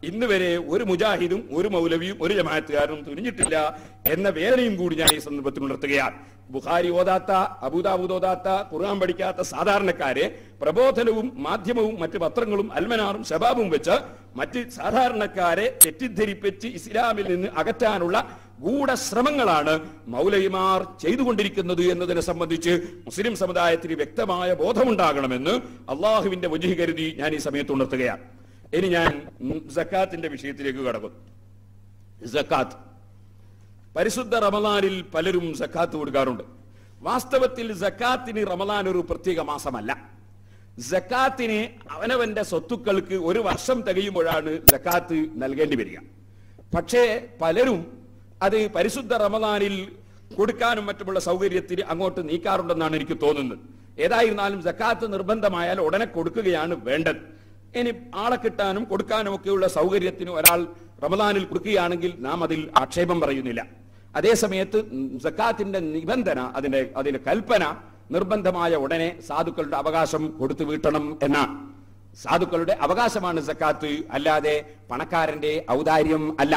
ഇന്ന് വരെ ഒരു മുജാഹിദും ഒരു മൗലവിയും ഒരു ജമാഅത്തുകാരും തുനിഞ്ഞിട്ടില്ല എന്ന വേദനയും കൂടി ഞാൻ ഈ സന്ദർഭത്തിൽ ഉണർത്തുകയാണ് ബുഖാരി ഓതാത്ത അബൂദാബൂദ് ഓതാത്ത ഖുർആൻ പഠിക്കാത്ത സാധാരണക്കാരെ പ്രബോധനവും മാധ്യമവും മറ്റ് പത്രങ്ങളും അൽമനാറും ശബാബും വെച്ച് മറ്റ് സാധാരണക്കാരെ തെറ്റിദ്ധരിപ്പിച്ച് ഇസ്ലാമിൽ നിന്ന് അകറ്റാനുള്ള ഗൂഢശ്രമങ്ങളാണ് മൗലവിമാർ ചെയ്തുകൊണ്ടിരിക്കുന്നത് എന്നതിനെ സംബന്ധിച്ച് മുസ്ലിം സമുദായത്തിന് വ്യക്തമായ ബോധമുണ്ടാകണമെന്ന് അള്ളാഹുവിന്റെ വജുഹി കരുതി ഞാൻ ഈ സമയത്ത് ഉണർത്തുകയാണ് ഇനി ഞാൻ സക്കാത്തിന്റെ വിഷയത്തിലേക്ക് കടക്കും സക്കാത്ത് പരിശുദ്ധ റമദാനിൽ പലരും സക്കാത്ത് കൊടുക്കാറുണ്ട് വാസ്തവത്തിൽ സക്കാത്തിന് റമദാൻ ഒരു പ്രത്യേക മാസമല്ല സക്കാത്തിന് അവനവന്റെ സ്വത്തുക്കൾക്ക് ഒരു വർഷം തികയുമ്പോഴാണ് സക്കാത്ത് നൽകേണ്ടി വരിക പക്ഷേ പലരും അത് പരിശുദ്ധ റമദാനിൽ കൊടുക്കാനും മറ്റുമുള്ള സൗകര്യത്തിന് അങ്ങോട്ട് നീക്കാറുണ്ടെന്നാണ് എനിക്ക് തോന്നുന്നത് ഏതായിരുന്നാലും സക്കാത്ത് നിർബന്ധമായാൽ ഉടനെ കൊടുക്കുകയാണ് വേണ്ടത് ഇനി ആളെ കിട്ടാനും കൊടുക്കാനും ഒക്കെയുള്ള സൗകര്യത്തിന് ഒരാൾ റമദാനിൽ കൊടുക്കുകയാണെങ്കിൽ നാം അതിൽ ആക്ഷേപം പറയുന്നില്ല അതേ സമയത്ത് സക്കാത്തിന്റെ നിബന്ധന അതിന്റെ അതിന്റെ കൽപ്പന നിർബന്ധമായ ഉടനെ സാധുക്കളുടെ അവകാശം കൊടുത്തു വീട്ടണം എന്നാണ് സാധുക്കളുടെ അവകാശമാണ് സക്കാത്ത് അല്ലാതെ പണക്കാരന്റെ ഔദാര്യം അല്ല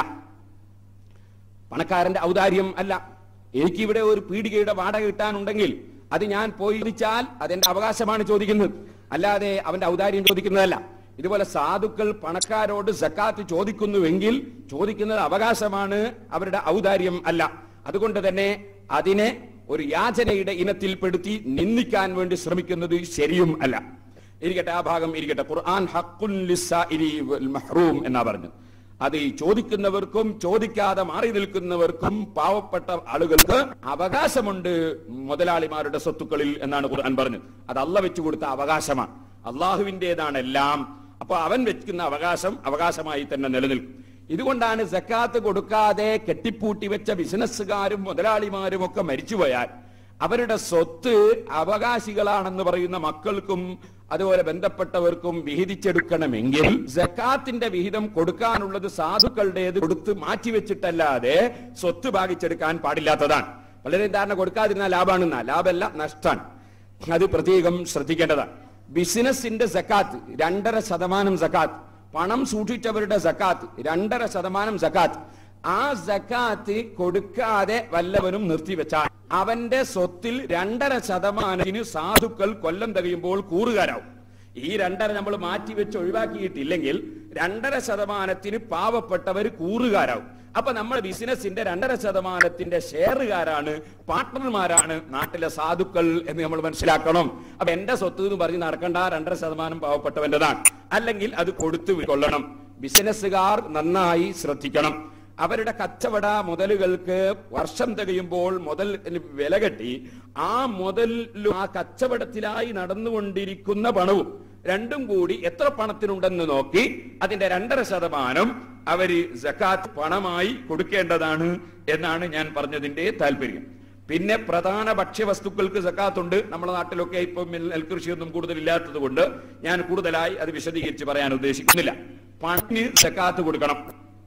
പണക്കാരന്റെ ഔദാര്യം അല്ല എനിക്കിവിടെ ഒരു പീടികയുടെ വാടക കിട്ടാനുണ്ടെങ്കിൽ അത് ഞാൻ പോയി ചോദിച്ചാൽ അതെന്റെ അവകാശമാണ് ചോദിക്കുന്നത് അല്ലാതെ അവന്റെ ഔദാര്യം ചോദിക്കുന്നതല്ല ഇതുപോലെ സാധുക്കൾ പണക്കാരോട് സക്കാത്ത് ചോദിക്കുന്നുവെങ്കിൽ ചോദിക്കുന്നത് അവകാശമാണ് അവരുടെ ഔദാര്യം അല്ല അതുകൊണ്ട് തന്നെ അതിനെ ഒരു യാചനയുടെ ഇനത്തിൽപ്പെടുത്തി നിന്ദിക്കാൻ വേണ്ടി ശ്രമിക്കുന്നത് ശരിയും അല്ല ഇരിക്കട്ടെ ആ ഭാഗം ഇരിക്കട്ടെ ഖുർആൻ ഹഖുൻ ലിസ്സാഇലി വൽ മഹ്റൂം എന്നാ പറഞ്ഞു അത് ഈ ചോദിക്കുന്നവർക്കും ചോദിക്കാതെ മാറി നിൽക്കുന്നവർക്കും പാവപ്പെട്ട ആളുകൾക്ക് അവകാശമുണ്ട് മുതലാളിമാരുടെ സ്വത്തുക്കളിൽ എന്നാണ് ഖുർആൻ പറഞ്ഞത് അത് അല്ല വെച്ചു കൊടുത്ത അവകാശമാണ് അള്ളാഹുവിൻ്റെതാണ് എല്ലാം അപ്പൊ അവൻ വെക്കുന്ന അവകാശം അവകാശമായി തന്നെ നിലനിൽക്കും ഇതുകൊണ്ടാണ് സക്കാത്ത് കൊടുക്കാതെ കെട്ടിപ്പൂട്ടി വെച്ച ബിസിനസ്സുകാരും മുതലാളിമാരും ഒക്കെ മരിച്ചുപോയാൽ അവരുടെ സ്വത്ത് അവകാശികളാണെന്ന് പറയുന്ന മക്കൾക്കും അതുപോലെ ബന്ധപ്പെട്ടവർക്കും വിഹിതിച്ചെടുക്കണമെങ്കിൽ സക്കാത്തിന്റെ വിഹിതം കൊടുക്കാനുള്ളത് സാധുക്കളുടേത് കൊടുത്ത് മാറ്റിവെച്ചിട്ടല്ലാതെ സ്വത്ത് ഭാഗിച്ചെടുക്കാൻ പാടില്ലാത്തതാണ് വളരെ ധാരണ കൊടുക്കാതിരുന്ന ലാഭമാണെന്ന ലാഭമല്ല നഷ്ടാണ് അത് പ്രത്യേകം ശ്രദ്ധിക്കേണ്ടതാണ് ബിസിനസിന്റെ സക്കാത്ത് രണ്ടര ശതമാനം സക്കാത്ത് പണം സൂക്ഷിച്ചവരുടെ സക്കാത്ത് രണ്ടര ശതമാനം സക്കാത്ത് ആ സക്കാത്ത് കൊടുക്കാതെ വല്ലവനും നിർത്തിവെച്ചാൽ അവന്റെ സ്വത്തിൽ രണ്ടര ശതമാനത്തിന് സാധുക്കൾ കൊല്ലം തികയുമ്പോൾ കൂറുകാരാവും ഈ രണ്ടര നമ്മൾ മാറ്റിവെച്ച് ഒഴിവാക്കിയിട്ടില്ലെങ്കിൽ രണ്ടര ശതമാനത്തിന് പാവപ്പെട്ടവർ കൂറുകാരാവും അപ്പൊ നമ്മുടെ ബിസിനസിന്റെ രണ്ടര ശതമാനത്തിന്റെ ഷെയറുകാരാണ് പാർട്ട്ണർമാരാണ് നാട്ടിലെ സാധുക്കൾ എന്ന് നമ്മൾ മനസ്സിലാക്കണം അപ്പൊ എന്റെ സ്വത്ത് എന്ന് പറഞ്ഞ് നടക്കേണ്ട രണ്ടര ശതമാനം പാവപ്പെട്ടവന്റേതാണ് അല്ലെങ്കിൽ അത് കൊടുത്തു കൊള്ളണം ബിസിനസ്സുകാർ നന്നായി ശ്രദ്ധിക്കണം അവരുടെ കച്ചവട മുതലുകൾക്ക് വർഷം തികയുമ്പോൾ മുതൽ വില കെട്ടി ആ മുതലും ആ കച്ചവടത്തിലായി നടന്നുകൊണ്ടിരിക്കുന്ന പണവും രണ്ടും കൂടി എത്ര പണത്തിനുണ്ടെന്ന് നോക്കി അതിന്റെ രണ്ടര ശതമാനം അവര് ജക്കാത്ത് പണമായി കൊടുക്കേണ്ടതാണ് എന്നാണ് ഞാൻ പറഞ്ഞതിന്റെ താല്പര്യം പിന്നെ പ്രധാന ഭക്ഷ്യവസ്തുക്കൾക്ക് സക്കാത്തുണ്ട് നമ്മുടെ നാട്ടിലൊക്കെ ഇപ്പം നെൽകൃഷിയൊന്നും കൂടുതൽ ഇല്ലാത്തത് കൊണ്ട് ഞാൻ കൂടുതലായി അത് വിശദീകരിച്ച് പറയാൻ ഉദ്ദേശിക്കുന്നില്ല പണിന് സക്കാത്ത് കൊടുക്കണം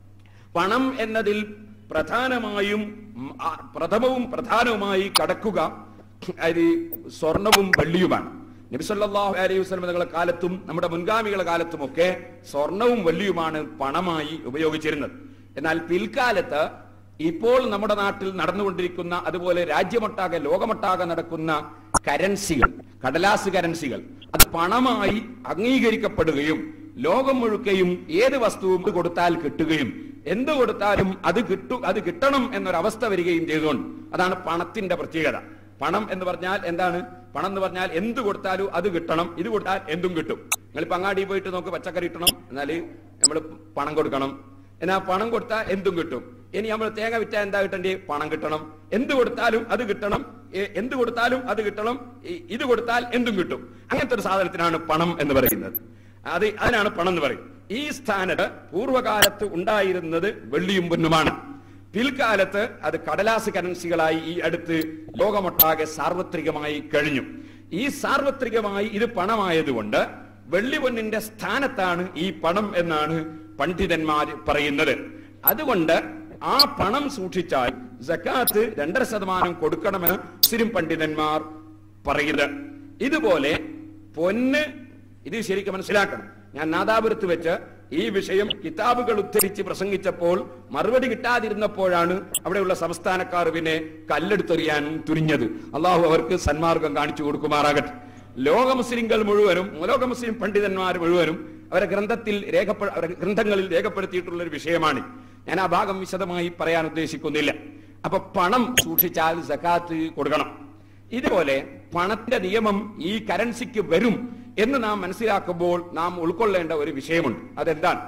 പണം എന്നതിൽ പ്രധാനമായും ഉം, ആ, പ്രഥമവും പ്രധാനവുമായി കടക്കുക അത് സ്വർണവും വെള്ളിയുമാണ് നബിസല്ലാഹു അലൈഹി വസ്ലം തങ്ങളുടെ കാലത്തും നമ്മുടെ മുൻഗാമികളുടെ കാലത്തുമൊക്കെ സ്വർണവും വെള്ളിയുമാണ് പണമായി ഉപയോഗിച്ചിരുന്നത് എന്നാൽ പിൽക്കാലത്ത് ഇപ്പോൾ നമ്മുടെ നാട്ടിൽ നടന്നുകൊണ്ടിരിക്കുന്ന അതുപോലെ രാജ്യമൊട്ടാകെ ലോകമൊട്ടാകെ നടക്കുന്ന കരൻസികൾ കടലാസ് കരൻസികൾ അത് പണമായി അംഗീകരിക്കപ്പെടുകയും ലോകം മുഴുക്കയും ഏത് വസ്തുവും കൊടുത്താൽ കിട്ടുകയും എന്ത് കൊടുത്താലും അത് കിട്ടു അത് കിട്ടണം എന്നൊരവസ്ഥ വരികയും ചെയ്തുകൊണ്ട് അതാണ് പണത്തിന്റെ പ്രത്യേകത പണം എന്ന് പറഞ്ഞാൽ എന്താണ് പണം എന്ന് പറഞ്ഞാൽ എന്ത് കൊടുത്താലും അത് കിട്ടണം ഇത് കൊടുത്താൽ എന്തും കിട്ടും നിങ്ങളിപ്പോ അങ്ങാടി പോയിട്ട് നമുക്ക് പച്ചക്കറി കിട്ടണം എന്നാൽ നമ്മൾ പണം കൊടുക്കണം എന്നാ പണം കൊടുത്താൽ എന്തും കിട്ടും ഇനി നമ്മൾ തേങ്ങ വിറ്റാൽ എന്താ കിട്ടണ്ടേ പണം കിട്ടണം എന്ത് കൊടുത്താലും അത് കിട്ടണം എ- എന്ത് കൊടുത്താലും അത് കിട്ടണം ഇ- ഇത് കൊടുത്താൽ എന്തും കിട്ടും അങ്ങനത്തെ ഒരു സാധനത്തിനാണ് പണം എന്ന് പറയുന്നത് അത് അതിനാണ് പണം എന്ന് പറയും ഈ സ്ഥാനത്ത് പൂർവ്വകാലത്ത് ഉണ്ടായിരുന്നത് വെള്ളിയും പൊന്നുമാണ് പിൽക്കാലത്ത് അത് കടലാസ് കറൻസികളായി ഈ അടുത്ത് ലോകമൊട്ടാകെ സാർവത്രികമായി കഴിഞ്ഞു ഈ സാർവത്രികമായി ഇത് പണമായതുകൊണ്ട് വെള്ളി പൊന്നിന്റെ സ്ഥാനത്താണ് ഈ പണം എന്നാണ് പണ്ഡിതന്മാർ പറയുന്നത് അതുകൊണ്ട് ആ പണം സൂക്ഷിച്ചാൽ സക്കാത്ത് രണ്ടര ശതമാനം കൊടുക്കണമെന്ന് മുസ്ലിം പണ്ഡിതന്മാർ പറയുന്നത് ഇതുപോലെ പൊന്ന് ഇത് ശരിക്കും മനസ്സിലാക്കണം ഞാൻ നാദാപുരത്ത് വെച്ച് ഈ വിഷയം കിതാബുകൾ ഉദ്ധരിച്ച് പ്രസംഗിച്ചപ്പോൾ മറുപടി കിട്ടാതിരുന്നപ്പോഴാണ് അവിടെയുള്ള സംസ്ഥാനക്കാർ പിന്നെ കല്ലെടുത്തെറിയാൻ തുനിഞ്ഞത് അള്ളാഹു അവർക്ക് സന്മാർഗം കാണിച്ചു കൊടുക്കുമാറാകട്ടെ ലോക മുസ്ലിങ്ങൾ മുഴുവനും ലോക മുസ്ലിം പണ്ഡിതന്മാർ മുഴുവനും അവരെ ഗ്രന്ഥത്തിൽ രേഖപ്പെ അവരുടെ ഗ്രന്ഥങ്ങളിൽ രേഖപ്പെടുത്തിയിട്ടുള്ള ഒരു വിഷയമാണ് ഞാൻ ആ ഭാഗം വിശദമായി പറയാൻ ഉദ്ദേശിക്കുന്നില്ല അപ്പൊ പണം സൂക്ഷിച്ചാൽ സക്കാത്ത് കൊടുക്കണം ഇതുപോലെ പണത്തിന്റെ നിയമം ഈ കറൻസിക്ക് വരും എന്ന് നാം മനസ്സിലാക്കുമ്പോൾ നാം ഉൾക്കൊള്ളേണ്ട ഒരു വിഷയമുണ്ട് അതെന്താണ്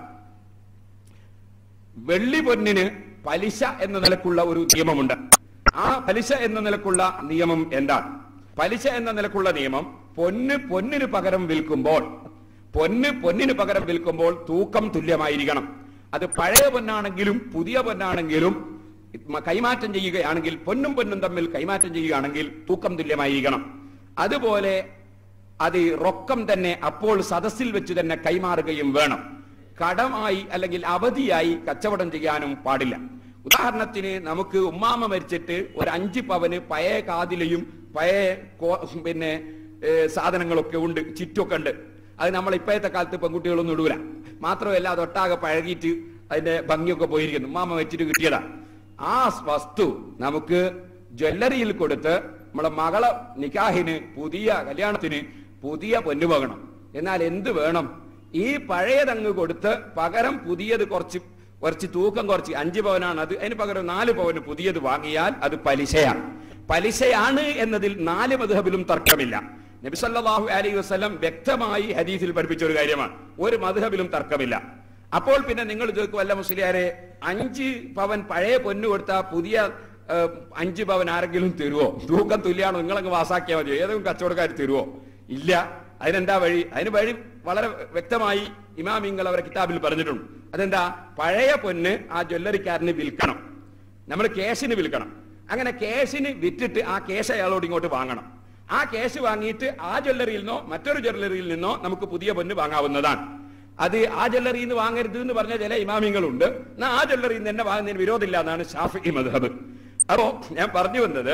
വെള്ളി പൊന്നിന് പലിശ എന്ന നിലക്കുള്ള ഒരു നിയമമുണ്ട് ആ പലിശ എന്ന നിലക്കുള്ള നിയമം എന്താണ് പലിശ എന്ന നിലക്കുള്ള നിയമം പൊന്ന് പൊന്നിന് പകരം വിൽക്കുമ്പോൾ പൊന്ന് പൊന്നിന് പകരം വിൽക്കുമ്പോൾ തൂക്കം തുല്യമായിരിക്കണം അത് പഴയ പൊന്നാണെങ്കിലും പുതിയ പൊന്നാണെങ്കിലും മ- കൈമാറ്റം ചെയ്യുകയാണെങ്കിൽ പൊന്നും പൊന്നും തമ്മിൽ കൈമാറ്റം ചെയ്യുകയാണെങ്കിൽ തൂക്കം തുല്യമായിരിക്കണം അതുപോലെ അത് റൊക്കം തന്നെ അപ്പോൾ സദസ്സിൽ വെച്ച് തന്നെ കൈമാറുകയും വേണം കടമായി അല്ലെങ്കിൽ അവധിയായി കച്ചവടം ചെയ്യാനും പാടില്ല ഉദാഹരണത്തിന് നമുക്ക് ഉമ്മാമ മരിച്ചിട്ട് ഒരു അഞ്ച് പവന് പഴയ കാതിലയും പഴയ കോ- പിന്നെ ഏ, സാധനങ്ങളൊക്കെ ഉണ്ട് ചുറ്റൊക്കെ ഉണ്ട് അത് നമ്മൾ ഇപ്പോഴത്തെ കാലത്ത് പെൺകുട്ടികളൊന്നും ഇടൂല മാത്രമല്ല അതൊട്ടാകെ പഴകിയിട്ട് അതിന്റെ ഭംഗിയൊക്കെ പോയിരിക്കുന്നു ഉമ്മാമ വെച്ചിട്ട് കിട്ടിയതാ ആ വസ്തു നമുക്ക് ജ്വല്ലറിയിൽ കൊടുത്ത് നമ്മളെ മകളെ നിക്കാഹിന് പുതിയ കല്യാണത്തിന് പുതിയ പൊന്നു വാങ്ങണം എന്നാൽ എന്ത് വേണം ഈ പഴയതങ്ങ് കൊടുത്ത് പകരം പുതിയത് കുറച്ച് കുറച്ച് തൂക്കം കുറച്ച് അഞ്ച് പവനാണ് അത് അതിന് പകരം നാല് പവന് പുതിയത് വാങ്ങിയാൽ അത് പലിശയാണ് പലിശയാണ് എന്നതിൽ നാല് മധുഹബിലും തർക്കമില്ല നബി സല്ലല്ലാഹു അലൈഹി വസല്ലം വ്യക്തമായി ഹദീസിൽ പഠിപ്പിച്ച ഒരു കാര്യമാണ് ഒരു മധുഹബിലും തർക്കമില്ല അപ്പോൾ പിന്നെ നിങ്ങൾ ചോദിക്കും അല്ല മുസ്ലിയാരെ അഞ്ച് പവൻ പഴയ പൊന്നു കൊടുത്താൽ പുതിയ ഏഹ്, അഞ്ച് പവൻ ആരെങ്കിലും തരുവോ തൂക്കം തുല്യാണോ നിങ്ങളങ്ങ് വാസാക്കിയാൽ മതി ഏതെങ്കിലും കച്ചവടക്കാർ തരുവോ ഇല്ല അതിനെന്താ വഴി അതിന് വഴി വളരെ വ്യക്തമായി ഇമാമിങ്ങൾ അവരെ കിതാബിൽ പറഞ്ഞിട്ടുണ്ട് അതെന്താ പഴയ പൊന്ന് ആ ജ്വല്ലറിക്കാരന് വിൽക്കണം നമ്മൾ കേശിന് വിൽക്കണം അങ്ങനെ കേശിന് വിറ്റിട്ട് ആ കേശ് അയാളോട് ഇങ്ങോട്ട് വാങ്ങണം ആ കേശ് വാങ്ങിയിട്ട് ആ ജ്വല്ലറിയിൽ നിന്നോ മറ്റൊരു ജ്വല്ലറിയിൽ നിന്നോ നമുക്ക് പുതിയ പൊന്ന് വാങ്ങാവുന്നതാണ് അത് ആ ജ്വല്ലറിയിൽ നിന്ന് വാങ്ങരുത് എന്ന് പറഞ്ഞ ചില ഇമാമിങ്ങളുണ്ട് എന്നാ ആ ജ്വല്ലറിയിൽ നിന്ന് തന്നെ വാങ്ങുന്നതിന് വിരോധമില്ല എന്നാണ് ഷാഫി മദ്ഹബ് അപ്പോ ഞാൻ പറഞ്ഞു വന്നത്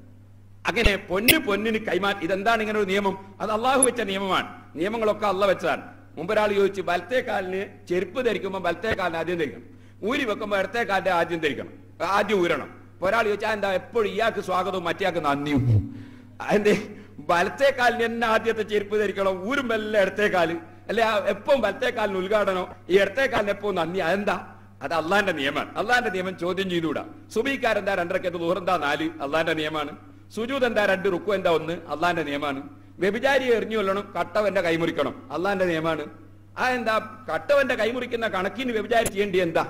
അങ്ങനെ പൊന്ന് പൊന്നിന് കൈമാറ്റം ഇതെന്താണ് ഇങ്ങനെ ഒരു നിയമം അത് അള്ളാഹു വെച്ച നിയമമാണ് നിയമങ്ങളൊക്കെ അള്ള വെച്ചതാണ് മുമ്പൊരാൾ ചോദിച്ചു വലത്തെ കാലിന് ചെരുപ്പ് ധരിക്കുമ്പോൾ വലത്തെ കാലിന് ആദ്യം ധരിക്കണം ഊരി വെക്കുമ്പോൾ ഇടത്തെ കാലിന്റെ ആദ്യം ധരിക്കണം ആദ്യം ഊരണം അപ്പൊ ഒരാൾ ചോദിച്ചാൽ എന്താ എപ്പോഴും ഇയാൾക്ക് സ്വാഗതവും മറ്റേയാൾക്ക് നന്ദിയും അതിന്റെ വലത്തെ കാലിന് തന്നെ ആദ്യത്തെ ചെരുപ്പ് ധരിക്കണം ഊരും എല്ലാം ഇടത്തെ കാല് അല്ലെ എപ്പം വലത്തെ കാലിന് ഉദ്ഘാടനം ഈ ഇടത്തെ കാലിന് എപ്പോ നന്ദി അതെന്താ അത് അള്ളാന്റെ നിയമമാണ് അള്ളാന്റെ നിയമം ചോദ്യം ചെയ്തുകൂടാ സുബീക്കാരെന്താ രണ്ടരക്കത്ത് ദൂറെന്താ നാല് അള്ളാന്റെ നിയമമാണ് സുജൂത് എന്താ രണ്ട് റുക്കു എന്താ ഒന്ന് അള്ളാന്റെ നിയമമാണ് വ്യഭിചാരി എറിഞ്ഞു കൊല്ലണം കട്ടവന്റെ കൈമുറിക്കണം അള്ളാന്റെ നിയമമാണ് ആ എന്താ കട്ടവന്റെ കൈമുറിക്കുന്ന കണക്കിന് വ്യഭിചാരി ചെയ്യേണ്ടി എന്താ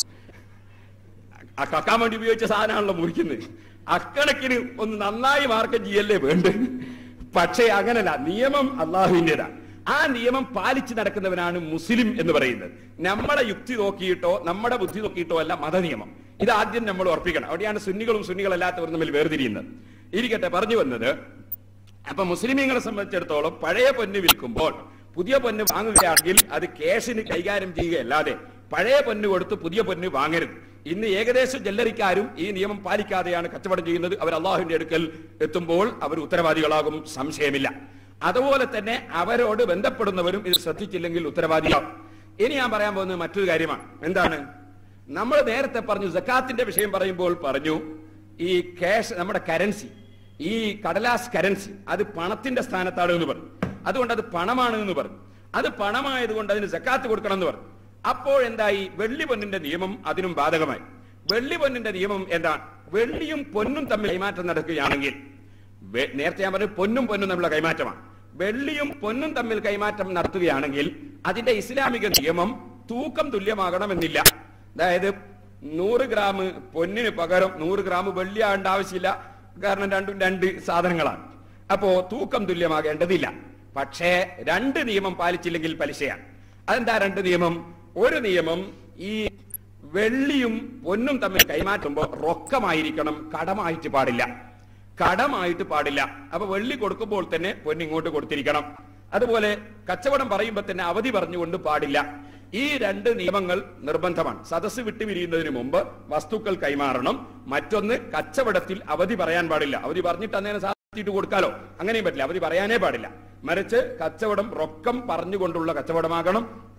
ആ കക്കാൻ വേണ്ടി ഉപയോഗിച്ച സാധനമാണല്ലോ മുറിക്കുന്നത് അക്കണക്കിന് ഒന്ന് നന്നായി മാർക്കം ചെയ്യല്ലേ വേണ്ട പക്ഷേ അങ്ങനല്ല നിയമം അള്ളാഹുവിൻ്റെതാണ് ആ നിയമം പാലിച്ചു നടക്കുന്നവനാണ് മുസ്ലിം എന്ന് പറയുന്നത് നമ്മളെ യുക്തി നോക്കിയിട്ടോ നമ്മുടെ ബുദ്ധി നോക്കിയിട്ടോ അല്ല മതനിയമം ഇത് ആദ്യം നമ്മൾ ഉറപ്പിക്കണം അവിടെയാണ് സുന്നികളും സുന്നികളല്ലാത്തവരും തമ്മിൽ വേർതിരിയുന്നത് ഇരിക്കട്ടെ പറഞ്ഞു വന്നത് അപ്പൊ മുസ്ലിമീങ്ങളെ സംബന്ധിച്ചിടത്തോളം പഴയ പൊന്ന് വിൽക്കുമ്പോൾ പുതിയ പൊന്ന് വാങ്ങുകയാണെങ്കിൽ അത് കേഷിന് കൈകാര്യം ചെയ്യുകയല്ലാതെ പഴയ പൊന്ന് കൊടുത്ത് പുതിയ പൊന്ന് വാങ്ങരുത് ഇന്ന് ഏകദേശം ജല്ലറിക്കാരും ഈ നിയമം പാലിക്കാതെയാണ് കച്ചവടം ചെയ്യുന്നത് അവർ അള്ളാഹുവിന്റെ അടുക്കൽ എത്തുമ്പോൾ അവർ ഉത്തരവാദികളാകും സംശയമില്ല അതുപോലെ തന്നെ അവരോട് ബന്ധപ്പെടുന്നവരും ഇത് ശ്രദ്ധിച്ചില്ലെങ്കിൽ ഉത്തരവാദിയാവും ഇനി ഞാൻ പറയാൻ പോകുന്നത് മറ്റൊരു കാര്യമാണ് എന്താണ് നമ്മൾ നേരത്തെ പറഞ്ഞു സക്കാത്തിന്റെ വിഷയം പറയുമ്പോൾ പറഞ്ഞു ഈ ക്യാഷ് നമ്മുടെ കറൻസി ഈ കടലാസ് കറൻസി അത് പണത്തിന്റെ സ്ഥാനത്താണ് എന്ന് പറഞ്ഞു അതുകൊണ്ട് അത് പണമാണ് എന്ന് പറഞ്ഞു അത് പണമായതുകൊണ്ട് അതിന് സക്കാത്ത് കൊടുക്കണം എന്ന് പറഞ്ഞു അപ്പോൾ എന്തായി വെള്ളി പൊന്നിന്റെ നിയമം അതിനും ബാധകമായി വെള്ളി പൊന്നിന്റെ നിയമം എന്താണ് വെള്ളിയും പൊന്നും തമ്മിൽ കൈമാറ്റം നടക്കുകയാണെങ്കിൽ വെ- നേരത്തെ ഞാൻ പറഞ്ഞു പൊന്നും പൊന്നും തമ്മിലുള്ള കൈമാറ്റമാണ് വെള്ളിയും പൊന്നും തമ്മിൽ കൈമാറ്റം നടത്തുകയാണെങ്കിൽ അതിന്റെ ഇസ്ലാമിക നിയമം തൂക്കം തുല്യമാകണമെന്നില്ല അതായത് നൂറ് ഗ്രാം പൊന്നിന് പകരം നൂറ് ഗ്രാം വെള്ളി ആകേണ്ട ആവശ്യമില്ല കാരണം രണ്ടും രണ്ട് സാധനങ്ങളാണ് അപ്പോ തൂക്കം തുല്യമാകേണ്ടതില്ല പക്ഷേ രണ്ട് നിയമം പാലിച്ചില്ലെങ്കിൽ പലിശയാണ് അതെന്താ രണ്ട് നിയമം ഒരു നിയമം ഈ വെള്ളിയും പൊന്നും തമ്മിൽ കൈമാറ്റുമ്പോൾ റൊക്കമായിരിക്കണം കടമായിട്ട് പാടില്ല കടമായിട്ട് പാടില്ല അപ്പൊ വെള്ളി കൊടുക്കുമ്പോൾ തന്നെ പൊന്ന് ഇങ്ങോട്ട് കൊടുത്തിരിക്കണം അതുപോലെ കച്ചവടം പറയുമ്പോൾ തന്നെ അവധി പറഞ്ഞുകൊണ്ട് പാടില്ല ഈ രണ്ട് നിയമങ്ങൾ നിർബന്ധമാണ് സദസ്സ് വിട്ടുപിരിയുന്നതിന് മുമ്പ് വസ്തുക്കൾ കൈമാറണം മറ്റൊന്ന് കച്ചവടത്തിൽ അവധി പറയാൻ പാടില്ല അവധി പറഞ്ഞിട്ട് അന്നേരം സാധിച്ചിട്ട് കൊടുക്കാലോ അങ്ങനെയും പറ്റില്ല അവധി പറയാനേ പാടില്ല മറിച്ച് കച്ചവടം റൊക്കം പറഞ്ഞുകൊണ്ടുള്ള കച്ചവടമാകണം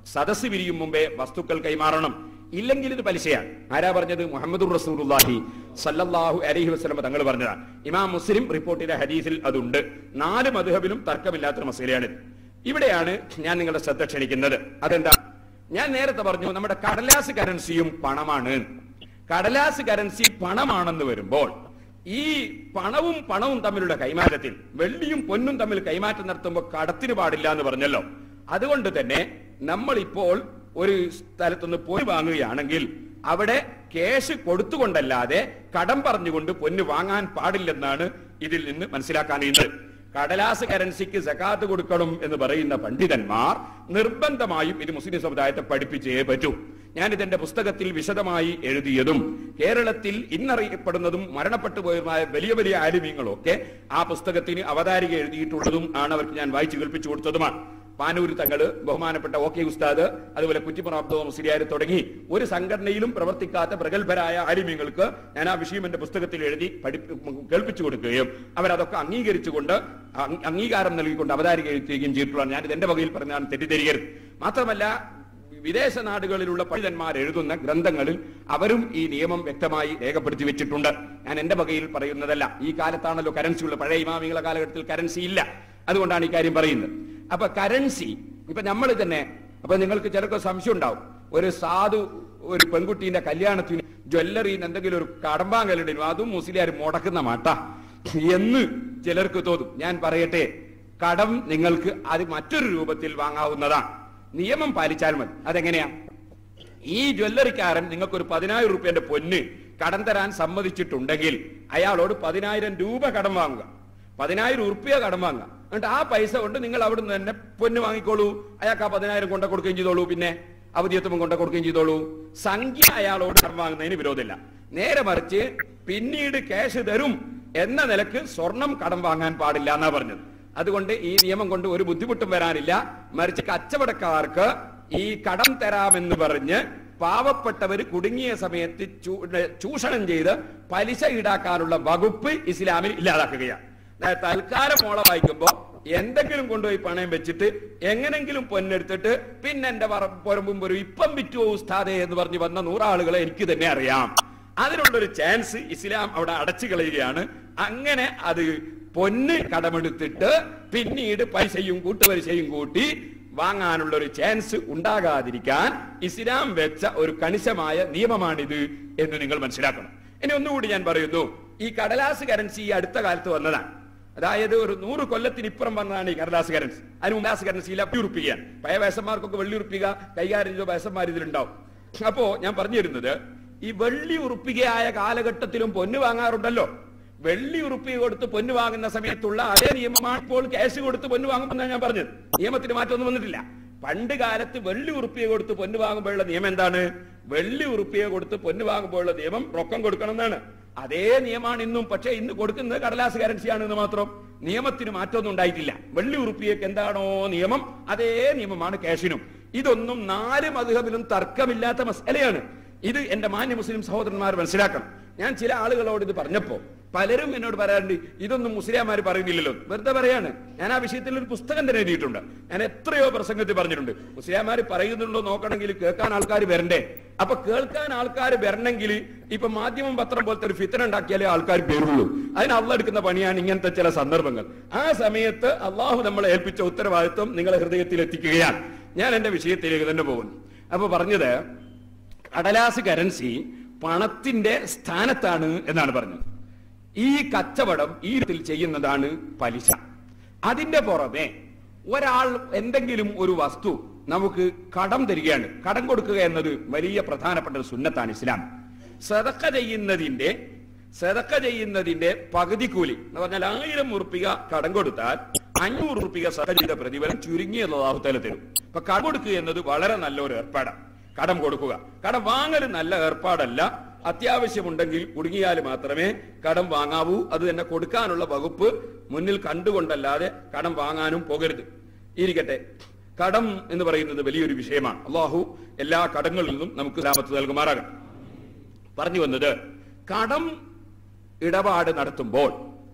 സദസ്സ് പിരിയും മുമ്പേ വസ്തുക്കൾ കൈമാറണം ഇല്ലെങ്കിൽ ഇത് പലിശയാണ് ആരാ പറഞ്ഞത് മുഹമ്മദ് റസൂലുള്ളാഹി സല്ലല്ലാഹു അലൈഹി വസല്ലം തങ്ങൾ പറഞ്ഞതാണ് ഇമാം മുസ്ലിം റിപ്പോർട്ടിലെ ഹദീസിൽ അതുണ്ട് നാല് മധുഹബിലും തർക്കമില്ലാത്തൊരു മസലയാണിത് ഇവിടെയാണ് ഞാൻ നിങ്ങളുടെ ശ്രദ്ധ ക്ഷണിക്കുന്നത് അതെന്താ ഞാൻ നേരത്തെ പറഞ്ഞു നമ്മുടെ കടലാസ് കറൻസിയും പണമാണ് കടലാസ് കറൻസി പണമാണെന്ന് വരുമ്പോൾ ഈ പണവും പണവും തമ്മിലുള്ള കൈമാറ്റത്തിൽ വെള്ളിയും പൊന്നും തമ്മിൽ കൈമാറ്റം നടത്തുമ്പോൾ കടത്തിന് പാടില്ല എന്ന് പറഞ്ഞല്ലോ അതുകൊണ്ട് തന്നെ നമ്മൾ ഇപ്പോൾ ഒരു സ്ഥലത്തുനിന്ന് പൊന്ന് വാങ്ങുകയാണെങ്കിൽ അവിടെ ക്യാഷ് കൊടുത്തുകൊണ്ടല്ലാതെ കടം പറഞ്ഞുകൊണ്ട് പൊന്ന് വാങ്ങാൻ പാടില്ലെന്നാണ് ഇതിൽ നിന്ന് മനസ്സിലാക്കാൻ കഴിയുന്നത് കടലാസ് കറൻസിക്ക് സക്കാത്ത് കൊടുക്കണം എന്ന് പറയുന്ന പണ്ഡിതന്മാർ നിർബന്ധമായും ഇത് മുസ്ലിം സമുദായത്തെ പഠിപ്പിച്ചേ പറ്റൂ ഞാൻ ഇതെന്റെ പുസ്തകത്തിൽ വിശദമായി എഴുതിയതും കേരളത്തിൽ ഇന്നറിയപ്പെടുന്നതും മരണപ്പെട്ടു പോയതുമായ വലിയ വലിയ ആലിമ്യങ്ങളൊക്കെ ആ പുസ്തകത്തിന് അവതാരിക എഴുതിയിട്ടുള്ളതും ആണ് അവർക്ക് ഞാൻ വായിച്ചു കേൾപ്പിച്ചു കൊടുത്തതുമാണ് പാനൂര് തങ്ങള് ബഹുമാനപ്പെട്ട ഒ കെ ഉസ്താദ് അതുപോലെ കുറ്റിപ്പുറം അബ്ദോ മുസ്ലിയാർ തുടങ്ങി ഒരു സംഘടനയിലും പ്രവർത്തിക്കാത്ത പ്രഗത്ഭരായ ആലിമ്യങ്ങൾക്ക് ഞാൻ ആ വിഷയം എന്റെ പുസ്തകത്തിൽ എഴുതി പഠി കേൾപ്പിച്ചു കൊടുക്കുകയും അവരതൊക്കെ അംഗീകരിച്ചുകൊണ്ട് അങ്- അംഗീകാരം നൽകിക്കൊണ്ട് അവതാരിക എഴുത്തുകയും ചെയ്തിട്ടുള്ളതാണ് ഞാൻ ഇത് എന്റെ വകയിൽ പറഞ്ഞാൽ തെറ്റിദ്ധരിക്കരുത് മാത്രമല്ല വിദേശ നാടുകളിലുള്ള പണ്ഡിതന്മാർ എഴുതുന്ന ഗ്രന്ഥങ്ങളിൽ അവരും ഈ നിയമം വ്യക്തമായി രേഖപ്പെടുത്തി വെച്ചിട്ടുണ്ട് ഞാൻ എന്റെ വകയിൽ പറയുന്നതല്ല ഈ കാലത്താണല്ലോ കറൻസി ഉള്ള പഴയ ഇമാമികളെ കാലഘട്ടത്തിൽ കറൻസി ഇല്ല അതുകൊണ്ടാണ് ഈ കാര്യം പറയുന്നത് അപ്പൊ കറൻസി ഇപ്പൊ നമ്മൾ തന്നെ അപ്പൊ നിങ്ങൾക്ക് ചിലർക്ക് സംശയം ഉണ്ടാവും ഒരു സാധു ഒരു പെൺകുട്ടീന്റെ കല്യാണത്തിന് ജ്വല്ലറിന്ന് എന്തെങ്കിലും ഒരു കടമ്പാങ്കലിടുന്നു അതും മുസ്ലിയാർ മുടക്കുന്ന മാട്ട എന്ന് ചിലർക്ക് തോന്നും ഞാൻ പറയട്ടെ കടം നിങ്ങൾക്ക് അത് മറ്റൊരു രൂപത്തിൽ വാങ്ങാവുന്നതാണ് നിയമം പാലിച്ചാൽ മതി അതെങ്ങനെയാ ഈ ജ്വല്ലറിക്കാരൻ നിങ്ങൾക്ക് ഒരു പതിനായിരം റുപ്യന്റെ പൊന്ന് കടം തരാൻ സമ്മതിച്ചിട്ടുണ്ടെങ്കിൽ അയാളോട് പതിനായിരം രൂപ കടം വാങ്ങുക പതിനായിരം ഉറുപ്പ്യ കടം വാങ്ങുക എന്നിട്ട് ആ പൈസ കൊണ്ട് നിങ്ങൾ അവിടുന്ന് തന്നെ പൊന്ന് വാങ്ങിക്കോളൂ അയാൾക്ക് ആ പതിനായിരം കൊണ്ട കൊടുക്കുകയും ചെയ്തോളൂ പിന്നെ അവധിയത്വം കൊണ്ട കൊടുക്കുകയും ചെയ്തോളൂ സംഖ്യ അയാളോട് കടം വാങ്ങുന്നതിന് വിരോധമില്ല നേരെ മറിച്ച് പിന്നീട് ക്യാഷ് തരും എന്ന നിലക്ക് സ്വർണം കടം വാങ്ങാൻ പാടില്ല എന്നാ പറഞ്ഞത് അതുകൊണ്ട് ഈ നിയമം കൊണ്ട് ഒരു ബുദ്ധിമുട്ടും വരാനില്ല മറിച്ച് കച്ചവടക്കാർക്ക് ഈ കടം തരാമെന്ന് പറഞ്ഞ് പാവപ്പെട്ടവര് കുടുങ്ങിയ സമയത്ത് ചൂ- ചൂഷണം ചെയ്ത് പലിശ ഈടാക്കാനുള്ള വകുപ്പ് ഇസ്ലാമിൽ ഇല്ലാതാക്കുകയാണ് അതായത് തൽക്കാലം മോള വായിക്കുമ്പോ എന്തെങ്കിലും കൊണ്ടുപോയി പണയം വെച്ചിട്ട് എങ്ങനെങ്കിലും പൊന്നെടുത്തിട്ട് പിന്നെ എന്റെ പറ- പുറമ്പും ഒരു ഇപ്പം വിറ്റുവോ ഉസ്താദേ എന്ന് പറഞ്ഞ് വന്ന നൂറാളുകളെ എനിക്ക് തന്നെ അറിയാം അതിനുള്ളൊരു ചാൻസ് ഇസ്ലാം അവിടെ അടച്ചു കളയുകയാണ് അങ്ങനെ അത് പൊന്ന് കടമെടുത്തിട്ട് പിന്നീട് പൈസയും കൂട്ടുപലിശയും കൂട്ടി വാങ്ങാനുള്ള ഒരു ചാൻസ് ഉണ്ടാകാതിരിക്കാൻ ഇസ്ലാം വെച്ച ഒരു കണിശമായ നിയമമാണിത് എന്ന് നിങ്ങൾ മനസ്സിലാക്കണം ഇനി ഒന്നുകൂടി ഞാൻ പറയുന്നു ഈ കടലാസ് കറൻസി ഈ അടുത്ത കാലത്ത് വന്നതാണ് അതായത് ഒരു നൂറ് കൊല്ലത്തിന് ഇപ്പുറം വന്നതാണ് ഈ കടലാസ് കറൻസി അതിന് മുമ്പ് കറൻസിയിൽ വെള്ളി ഉറപ്പിക്കാൻ പഴയ വയസ്സന്മാർക്കൊക്കെ വെള്ളി ഉറപ്പിക്കുക കൈകാര്യം ചെയ്ത വയസ്സന്മാർ ഇതിലുണ്ടാവും അപ്പോ ഞാൻ പറഞ്ഞു തരുന്നത് ഈ വെള്ളി ഉറുപ്പികയായ കാലഘട്ടത്തിലും പൊന്ന് വാങ്ങാറുണ്ടല്ലോ വെള്ളി ഉറുപ്പിക കൊടുത്ത് പൊന്ന് വാങ്ങുന്ന സമയത്തുള്ള അതേ നിയമമാണ് ഇപ്പോൾ ക്യാഷ് കൊടുത്ത് പൊന്ന് വാങ്ങുമെന്നാണ് ഞാൻ പറഞ്ഞത് നിയമത്തിന് മാറ്റമൊന്നും വന്നിട്ടില്ല പണ്ട് കാലത്ത് വെള്ളി ഉറുപ്പിക കൊടുത്ത് പൊന്ന് വാങ്ങുമ്പോഴുള്ള നിയമം എന്താണ് വെള്ളി ഉറുപ്പിക കൊടുത്ത് പൊന്ന് വാങ്ങുമ്പോഴുള്ള നിയമം റൊക്കം കൊടുക്കണം എന്നാണ് അതേ നിയമമാണ് ഇന്നും പക്ഷേ ഇന്ന് കൊടുക്കുന്നത് കടലാസ് കറൻസിയാണ് എന്ന് മാത്രം നിയമത്തിന് മാറ്റമൊന്നും ഉണ്ടായിട്ടില്ല വെള്ളി ഉറുപ്പിയക്ക് എന്താണോ നിയമം അതേ നിയമമാണ് ക്യാഷിനും ഇതൊന്നും നാല് മധുഹബിലും തർക്കമില്ലാത്ത മസലയാണ് ഇത് എന്റെ മാന്യ മുസ്ലിം സഹോദരന്മാർ മനസ്സിലാക്കണം ഞാൻ ചില ആളുകളോട് ഇത് പറഞ്ഞപ്പോ പലരും എന്നോട് പറയാറുണ്ട് ഇതൊന്നും മുസ്ലിംമാർ പറയുന്നില്ലല്ലോ വെറുതെ പറയാണ് ഞാൻ ആ വിഷയത്തിൽ ഒരു പുസ്തകം തന്നെ എഴുതിയിട്ടുണ്ട് ഞാൻ എത്രയോ പ്രസംഗത്തിൽ പറഞ്ഞിട്ടുണ്ട് മുസ്ലിംമാർ പറയുന്നുണ്ടോ നോക്കണമെങ്കിൽ കേൾക്കാൻ ആൾക്കാർ വരണ്ടേ അപ്പൊ കേൾക്കാൻ ആൾക്കാർ വരണമെങ്കിൽ ഇപ്പൊ മാധ്യമം പത്രം പോലത്തെ ഒരു ഫിത്തന ഉണ്ടാക്കിയാലേ ആൾക്കാർ പേരുള്ളൂ അതിന് അള്ള എടുക്കുന്ന പണിയാണ് ഇങ്ങനത്തെ ചില സന്ദർഭങ്ങൾ ആ സമയത്ത് അള്ളാഹു നമ്മളെ ഏൽപ്പിച്ച ഉത്തരവാദിത്വം നിങ്ങളെ ഹൃദയത്തിൽ എത്തിക്കുകയാണ് ഞാൻ എന്റെ വിഷയത്തിലേക്ക് തന്നെ പോകുന്നു അപ്പൊ പറഞ്ഞത് കടലാസ് കറൻസി പണത്തിന്റെ സ്ഥാനത്താണ് എന്നാണ് പറഞ്ഞത് ഈ കച്ചവടം ഈ രീതിയിൽ ചെയ്യുന്നതാണ് പലിശ അതിന്റെ പുറമെ ഒരാൾ എന്തെങ്കിലും ഒരു വസ്തു നമുക്ക് കടം തരികയാണ് കടം കൊടുക്കുക എന്നത് വലിയ പ്രധാനപ്പെട്ട ഒരു സുന്നത്താണ് ഇസ്ലാം സദക്ക ചെയ്യുന്നതിന്റെ സദക്ക ചെയ്യുന്നതിന്റെ പകുതി കൂലി എന്ന് പറഞ്ഞാൽ ആയിരം ഉറുപ്പിക കടം കൊടുത്താൽ അഞ്ഞൂറ് ഉറുപ്പിക സദക്ക ചെയ്ത പ്രതിഫലം ചുരുങ്ങിയത് അള്ളാഹുത്തല തരും അപ്പൊ കടം കൊടുക്കുക എന്നത് വളരെ നല്ലൊരു ഏർപ്പാടാണ് കടം കൊടുക്കുക കടം വാങ്ങൽ നല്ല ഏർപ്പാടല്ല അത്യാവശ്യമുണ്ടെങ്കിൽ കുടുങ്ങിയാൽ മാത്രമേ കടം വാങ്ങാവൂ അത് തന്നെ കൊടുക്കാനുള്ള വകുപ്പ് മുന്നിൽ കണ്ടുകൊണ്ടല്ലാതെ കടം വാങ്ങാനും പോകരുത് ഇരിക്കട്ടെ കടം എന്ന് പറയുന്നത് വലിയൊരു വിഷയമാണ് അള്ളാഹു എല്ലാ കടങ്ങളിൽ നിന്നും നമുക്ക് ലാഭത്ത് നൽകുമാറാകണം പറഞ്ഞു വന്നത് കടം ഇടപാട് നടത്തുമ്പോൾ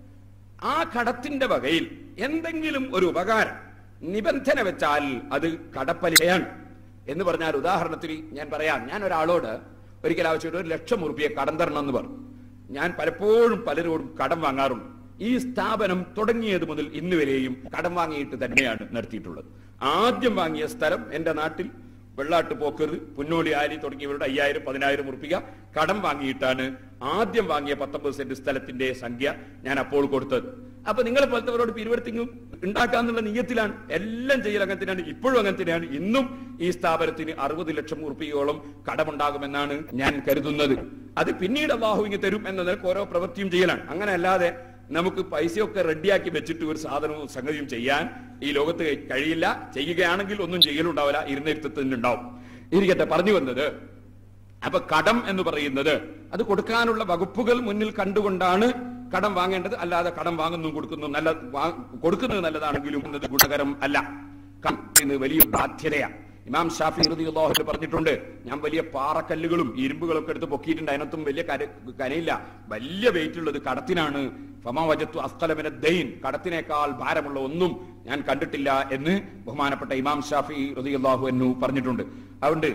ആ കടത്തിന്റെ വകയിൽ എന്തെങ്കിലും ഒരു ഉപകാരം നിബന്ധന വെച്ചാൽ അത് കടപ്പലിശയാണ് എന്ന് പറഞ്ഞാൽ ഉദാഹരണത്തിന് ഞാൻ പറയാം ഞാൻ ഒരാളോട് ഒരിക്കൽ ആവശ്യമായിട്ട് ഒരു ലക്ഷം ഉറുപ്പിയെ കടം തരണം എന്ന് പറഞ്ഞു ഞാൻ പലപ്പോഴും പലരോടും കടം വാങ്ങാറുണ്ട് ഈ സ്ഥാപനം തുടങ്ങിയത് മുതൽ ഇന്ന് വരെയും കടം വാങ്ങിയിട്ട് തന്നെയാണ് നടത്തിയിട്ടുള്ളത് ആദ്യം വാങ്ങിയ സ്ഥലം എന്റെ നാട്ടിൽ വെള്ളാട്ട് പോക്കർ പുന്നോളി ആരി തുടങ്ങിയവരുടെ അയ്യായിരം പതിനായിരം ഉറുപ്പിക കടം വാങ്ങിയിട്ടാണ് ആദ്യം വാങ്ങിയ പത്തൊമ്പത് സെന്റ് സ്ഥലത്തിന്റെ സംഖ്യ ഞാൻ അപ്പോൾ കൊടുത്തത് അപ്പൊ നിങ്ങളെ പോലത്തവരോട് പിരിവെടുത്തിങ്ങും ഉണ്ടാക്കാന്നുള്ള നീയത്തിലാണ് എല്ലാം ചെയ്യൽ അങ്ങനെ തന്നെയാണ് ഇപ്പോഴും അങ്ങനെ തന്നെയാണ് ഇന്നും ഈ സ്ഥാപനത്തിന് അറുപത് ലക്ഷം ഉറുപ്പികയോളം കടമുണ്ടാകുമെന്നാണ് ഞാൻ കരുതുന്നത് അത് പിന്നീട് അള്ളാഹു ഇങ്ങ് തരും എന്ന നിലക്ക് ഓരോ പ്രവൃത്തിയും ചെയ്യലാണ് അങ്ങനെ അല്ലാതെ നമുക്ക് പൈസയൊക്കെ റെഡിയാക്കി വെച്ചിട്ട് ഒരു സാധനവും സംഗതിയും ചെയ്യാൻ ഈ ലോകത്ത് കഴിയില്ല ചെയ്യുകയാണെങ്കിൽ ഒന്നും ചെയ്യലുണ്ടാവില്ല ഇരുന്നിരുത്തത്തിനുണ്ടാവും ഇരിക്കട്ടെ പറഞ്ഞു വന്നത് അപ്പൊ കടം എന്ന് പറയുന്നത് അത് കൊടുക്കാനുള്ള വകുപ്പുകൾ മുന്നിൽ കണ്ടുകൊണ്ടാണ് കടം വാങ്ങേണ്ടത് അല്ലാതെ കടം വാങ്ങുന്നു കൊടുക്കുന്നു നല്ല വാ- കൊടുക്കുന്നത് നല്ലതാണെങ്കിലും എന്നത് ഗുണകരം അല്ല കടം എന്നത് വലിയ ബാധ്യതയാണ് ഇമാം ഷാഫി റളിയല്ലാഹു പറഞ്ഞിട്ടുണ്ട് ഞാൻ വലിയ പാറക്കല്ലുകളും ഇരുമ്പുകളും ഒക്കെ എടുത്ത് പൊക്കിയിട്ടുണ്ട് അതിനകത്തും വലിയ കര കനയില്ല വലിയ വെയിറ്റ് ഉള്ളത് കടത്തിനാണ് ഫമാവജത്തു അസ്കലമിന ദൈൻ കടത്തിനേക്കാൾ ഭാരമുള്ള ഒന്നും ഞാൻ കണ്ടിട്ടില്ല എന്ന് ബഹുമാനപ്പെട്ട ഇമാം ഷാഫി റളിയല്ലാഹു അൻഹു പറഞ്ഞിട്ടുണ്ട് അതുകൊണ്ട്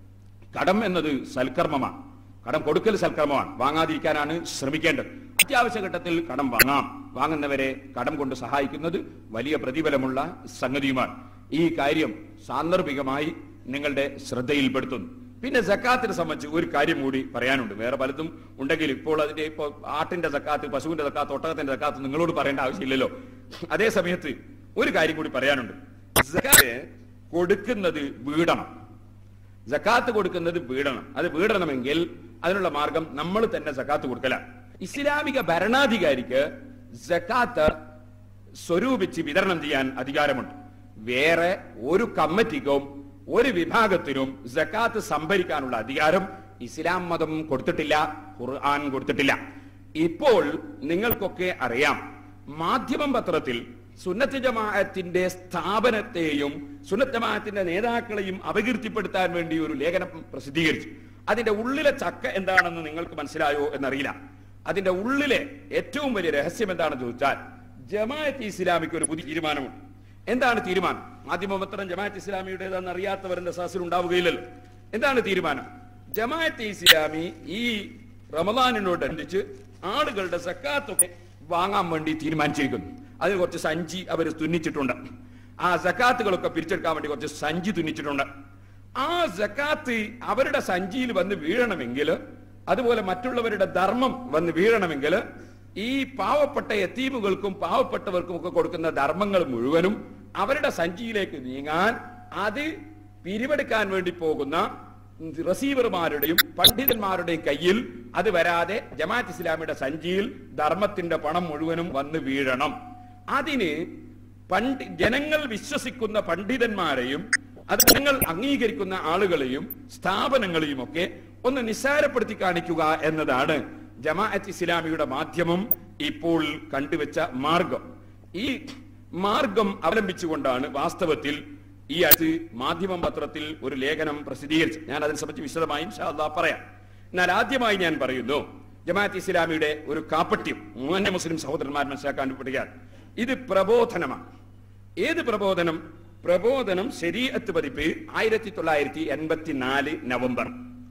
കടം എന്നത് സൽക്കർമ്മമാണ് കടം കൊടുക്കൽ സൽക്കർമ്മമാണ് വാങ്ങാതിരിക്കാനാണ് ശ്രമിക്കേണ്ടത് അത്യാവശ്യ ഘട്ടത്തിൽ കടം വാങ്ങാം വാങ്ങുന്നവരെ കടം കൊണ്ട് സഹായിക്കുന്നത് വലിയ പ്രതിഫലമുള്ള സംഗതിയുമാണ് ഈ കാര്യം സാന്ദർഭികമായി നിങ്ങളുടെ ശ്രദ്ധയിൽപ്പെടുത്തുന്നു പിന്നെ സക്കാത്തിനെ സംബന്ധിച്ച് ഒരു കാര്യം കൂടി പറയാനുണ്ട് വേറെ പലതും ഉണ്ടെങ്കിൽ ഇപ്പോൾ അതിന്റെ ഇപ്പോൾ ആട്ടിന്റെ സക്കാത്ത് പശുവിന്റെ സക്കാത്ത് ഒട്ടകത്തിന്റെ സക്കാത്ത് നിങ്ങളോട് പറയേണ്ട ആവശ്യമില്ലല്ലോ അതേ സമയത്ത് ഒരു കാര്യം കൂടി പറയാനുണ്ട് സക്കാത്ത് കൊടുക്കുന്നത് വീടണം ജക്കാത്ത് കൊടുക്കുന്നത് വീടണം അത് വീടണമെങ്കിൽ അതിനുള്ള മാർഗം നമ്മൾ തന്നെ ജക്കാത്ത് കൊടുക്കലാണ് ഇസ്ലാമിക ഭരണാധികാരിക്ക് ജക്കാത്ത് സ്വരൂപിച്ച് വിതരണം ചെയ്യാൻ അധികാരമുണ്ട് വേറെ ഒരു കമ്മിറ്റിക്കും ഒരു വിഭാഗത്തിനും ജക്കാത്ത് സംഭരിക്കാനുള്ള അധികാരം ഇസ്ലാം മതം കൊടുത്തിട്ടില്ല ഖുർആൻ കൊടുത്തിട്ടില്ല ഇപ്പോൾ നിങ്ങൾക്കൊക്കെ അറിയാം മാധ്യമം പത്രത്തിൽ സുന്നത്ത് ജമാഅത്തിന്റെ സ്ഥാപനത്തെയും സുന്നത്ത് ജമാഅത്തിന്റെ നേതാക്കളെയും അപകീർത്തിപ്പെടുത്താൻ വേണ്ടി ഒരു ലേഖനം പ്രസിദ്ധീകരിച്ചു അതിന്റെ ഉള്ളിലെ ചക്ക എന്താണെന്ന് നിങ്ങൾക്ക് മനസ്സിലായോ എന്നറിയില്ല അതിന്റെ ഉള്ളിലെ ഏറ്റവും വലിയ രഹസ്യം എന്താണെന്ന് ചോദിച്ചാൽ ജമാഅത്ത് ഇസ്ലാമിക്ക് ഒരു പുതിയ തീരുമാനമുണ്ട് എന്താണ് തീരുമാനം മാധ്യമപത്രം ജമാഅത്ത് ഇസ്ലാമിയുടേതെന്ന് അറിയാത്തവരുടെ സദസ്സിൽ ഉണ്ടാവുകയില്ലല്ലോ എന്താണ് തീരുമാനം ജമാഅത്ത് ഇസ്ലാമി ഈ റമദാനിനോടനുബന്ധിച്ച് ആളുകളുടെ സക്കാത്തൊക്കെ വാങ്ങാൻ വേണ്ടി തീരുമാനിച്ചിരിക്കുന്നു അതിന് കുറച്ച് സഞ്ചി അവർ തുന്നിച്ചിട്ടുണ്ട് ആ സക്കാത്തുകളൊക്കെ പിരിച്ചെടുക്കാൻ വേണ്ടി കുറച്ച് സഞ്ചി തുന്നിച്ചിട്ടുണ്ട് ആ സക്കാത്ത് അവരുടെ സഞ്ചിയിൽ വന്ന് വീഴണമെങ്കിൽ അതുപോലെ മറ്റുള്ളവരുടെ ധർമ്മം വന്ന് വീഴണമെങ്കിൽ ഈ പാവപ്പെട്ട എത്തീമുകൾക്കും പാവപ്പെട്ടവർക്കും ഒക്കെ കൊടുക്കുന്ന ധർമ്മങ്ങൾ മുഴുവനും അവരുടെ സഞ്ചിയിലേക്ക് നീങ്ങാൻ അത് പിരിവെടുക്കാൻ വേണ്ടി പോകുന്ന റിസീവർമാരുടെയും പണ്ഡിതന്മാരുടെയും കയ്യിൽ അത് വരാതെ ജമാഅത്ത് ഇസ്ലാമിയുടെ സഞ്ചിയിൽ ധർമ്മത്തിന്റെ പണം മുഴുവനും വന്ന് വീഴണം അതിന് പണ്ഡി ജനങ്ങൾ വിശ്വസിക്കുന്ന പണ്ഡിതന്മാരെയും അത് ജനങ്ങൾ അംഗീകരിക്കുന്ന ആളുകളെയും സ്ഥാപനങ്ങളെയും ഒക്കെ ഒന്ന് നിസ്സാരപ്പെടുത്തി കാണിക്കുക എന്നതാണ് ജമാഅത്ത് ഇസ്ലാമിയുടെ മാധ്യമം ഇപ്പോൾ കണ്ടുവച്ച മാർഗം ഈ മാർഗം അവലംബിച്ചുകൊണ്ടാണ് വാസ്തവത്തിൽ ഈ അടുത്ത് മാധ്യമം പത്രത്തിൽ ഒരു ലേഖനം പ്രസിദ്ധീകരിച്ചു ഞാൻ അതിനെ സംബന്ധിച്ച് വിശദമായി ഇൻഷാ അല്ലാഹ് പറയാം എന്നാൽ ആദ്യമായി ഞാൻ പറയുന്നു ജമാഅത്ത് ഇസ്ലാമിയുടെ ഒരു കാപ്പട്യം മൂന്ന മുസ്ലിം സഹോദരന്മാർ മനസ്സിലാക്കാൻ പറ്റുക ഇത് പ്രബോധനമാണ് ഏത് പ്രബോധനം പ്രബോധനം ശരീഅത്ത് പതിപ്പ് ആയിരത്തി തൊള്ളായിരത്തി എൺപത്തി നാല് നവംബർ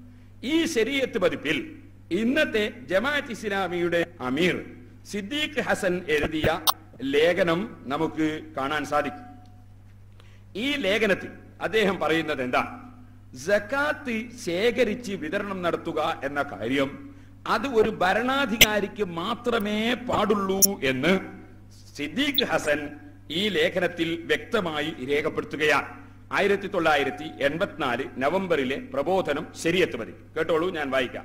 ഈ ശരീഅത്ത് പതിപ്പിൽ ഇന്നത്തെ ജമാഅത്ത് ഇസ്ലാമിയുടെ അമീർ സിദ്ദീഖ് ഹസൻ എഴുതിയ ലേഖനം നമുക്ക് കാണാൻ സാധിക്കും ഈ ലേഖനത്തിൽ അദ്ദേഹം പറയുന്നത് എന്താ ജക്കാത്ത് ശേഖരിച്ച് വിതരണം നടത്തുക എന്ന കാര്യം അത് ഒരു ഭരണാധികാരിക്ക് മാത്രമേ പാടുള്ളൂ എന്ന് സിദ്ദീഖ് ഹസൻ ഈ ലേഖനത്തിൽ വ്യക്തമായി രേഖപ്പെടുത്തുകയാണ് ആയിരത്തി തൊള്ളായിരത്തി എൺപത്തിനാല് നവംബറിലെ പ്രബോധനം ശരിയെത്ത് മതി കേട്ടോളൂ ഞാൻ വായിക്കാം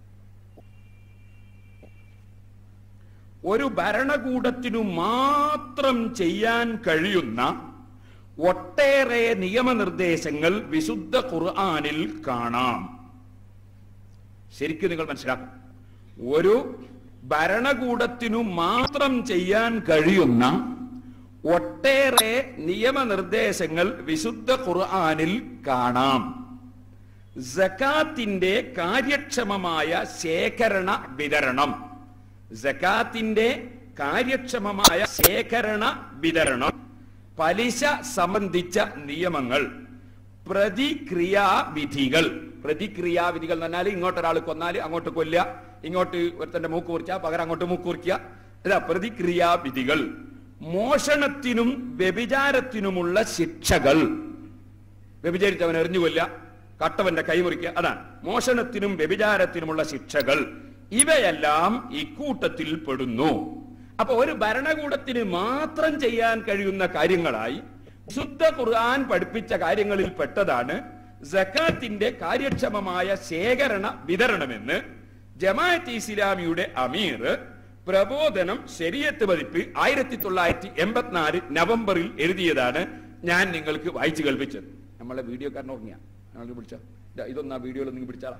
ഒരു ഭരണകൂടത്തിനു മാത്രം ചെയ്യാൻ കഴിയുന്ന ഒട്ടേറെ നിയമനിർദ്ദേശങ്ങൾ വിശുദ്ധ ഖുർആനിൽ കാണാം ശരിക്കും നിങ്ങൾ മനസ്സിലാക്കും ഒരു ഭരണകൂടത്തിനു മാത്രം ചെയ്യാൻ കഴിയുന്ന ഒട്ടേറെ നിയമനിർദ്ദേശങ്ങൾ വിശുദ്ധ ഖുർആനിൽ കാണാം സക്കാത്തിന്റെ കാര്യക്ഷമമായ ശേഖരണ വിതരണം സക്കാത്തിന്റെ കാര്യക്ഷമമായ ശേഖരണ വിതരണം പലിശ സംബന്ധിച്ച നിയമങ്ങൾ പ്രതിക്രിയാവിധികൾ പ്രതിക്രിയാവിധികൾ എന്ന് പറഞ്ഞാൽ ഇങ്ങോട്ട് ഒരാൾ കൊന്നാൽ അങ്ങോട്ട് കൊല്ലുക ഇങ്ങോട്ട് ഒരുത്തന്റെ മൂക്ക് കുറിക്കുക പകരം അങ്ങോട്ട് മൂക്ക് കുറിക്കുക ഇതാ പ്രതിക്രിയാവിധികൾ മോഷണത്തിനും വ്യഭിചാരത്തിനുമുള്ള ശിക്ഷകൾ വ്യഭിചരിച്ചവൻ എറിഞ്ഞു കൊല്ല കട്ടവന്റെ കൈമുറിക്കുക അതാണ് മോഷണത്തിനും വ്യഭിചാരത്തിനുമുള്ള ശിക്ഷകൾ ഇവയെല്ലാം ഇക്കൂട്ടത്തിൽ പെടുന്നു അപ്പൊ ഒരു ഭരണകൂടത്തിന് മാത്രം ചെയ്യാൻ കഴിയുന്ന കാര്യങ്ങളായി ശുദ്ധ ഖുർആൻ പഠിപ്പിച്ച കാര്യങ്ങളിൽ പെട്ടതാണ് സക്കാത്തിന്റെ കാര്യക്ഷമമായ ശേഖരണ വിതരണമെന്ന് ജമാഅത്ത് ഇസ്ലാമിയുടെ അമീർ പ്രബോധനം ശരിയത്ത് പതിപ്പ് ആയിരത്തി തൊള്ളായിരത്തി എൺപത്തിനാല് നവംബറിൽ എഴുതിയതാണ് ഞാൻ നിങ്ങൾക്ക് വായിച്ചു കേൾപ്പിച്ചത് നമ്മളെ വീഡിയോക്കാരൻ ഉറങ്ങിയ ഞങ്ങൾക്ക് പിടിച്ച ഇതൊന്നും ആ വീഡിയോയിൽ നിങ്ങൾ പിടിച്ചാളാ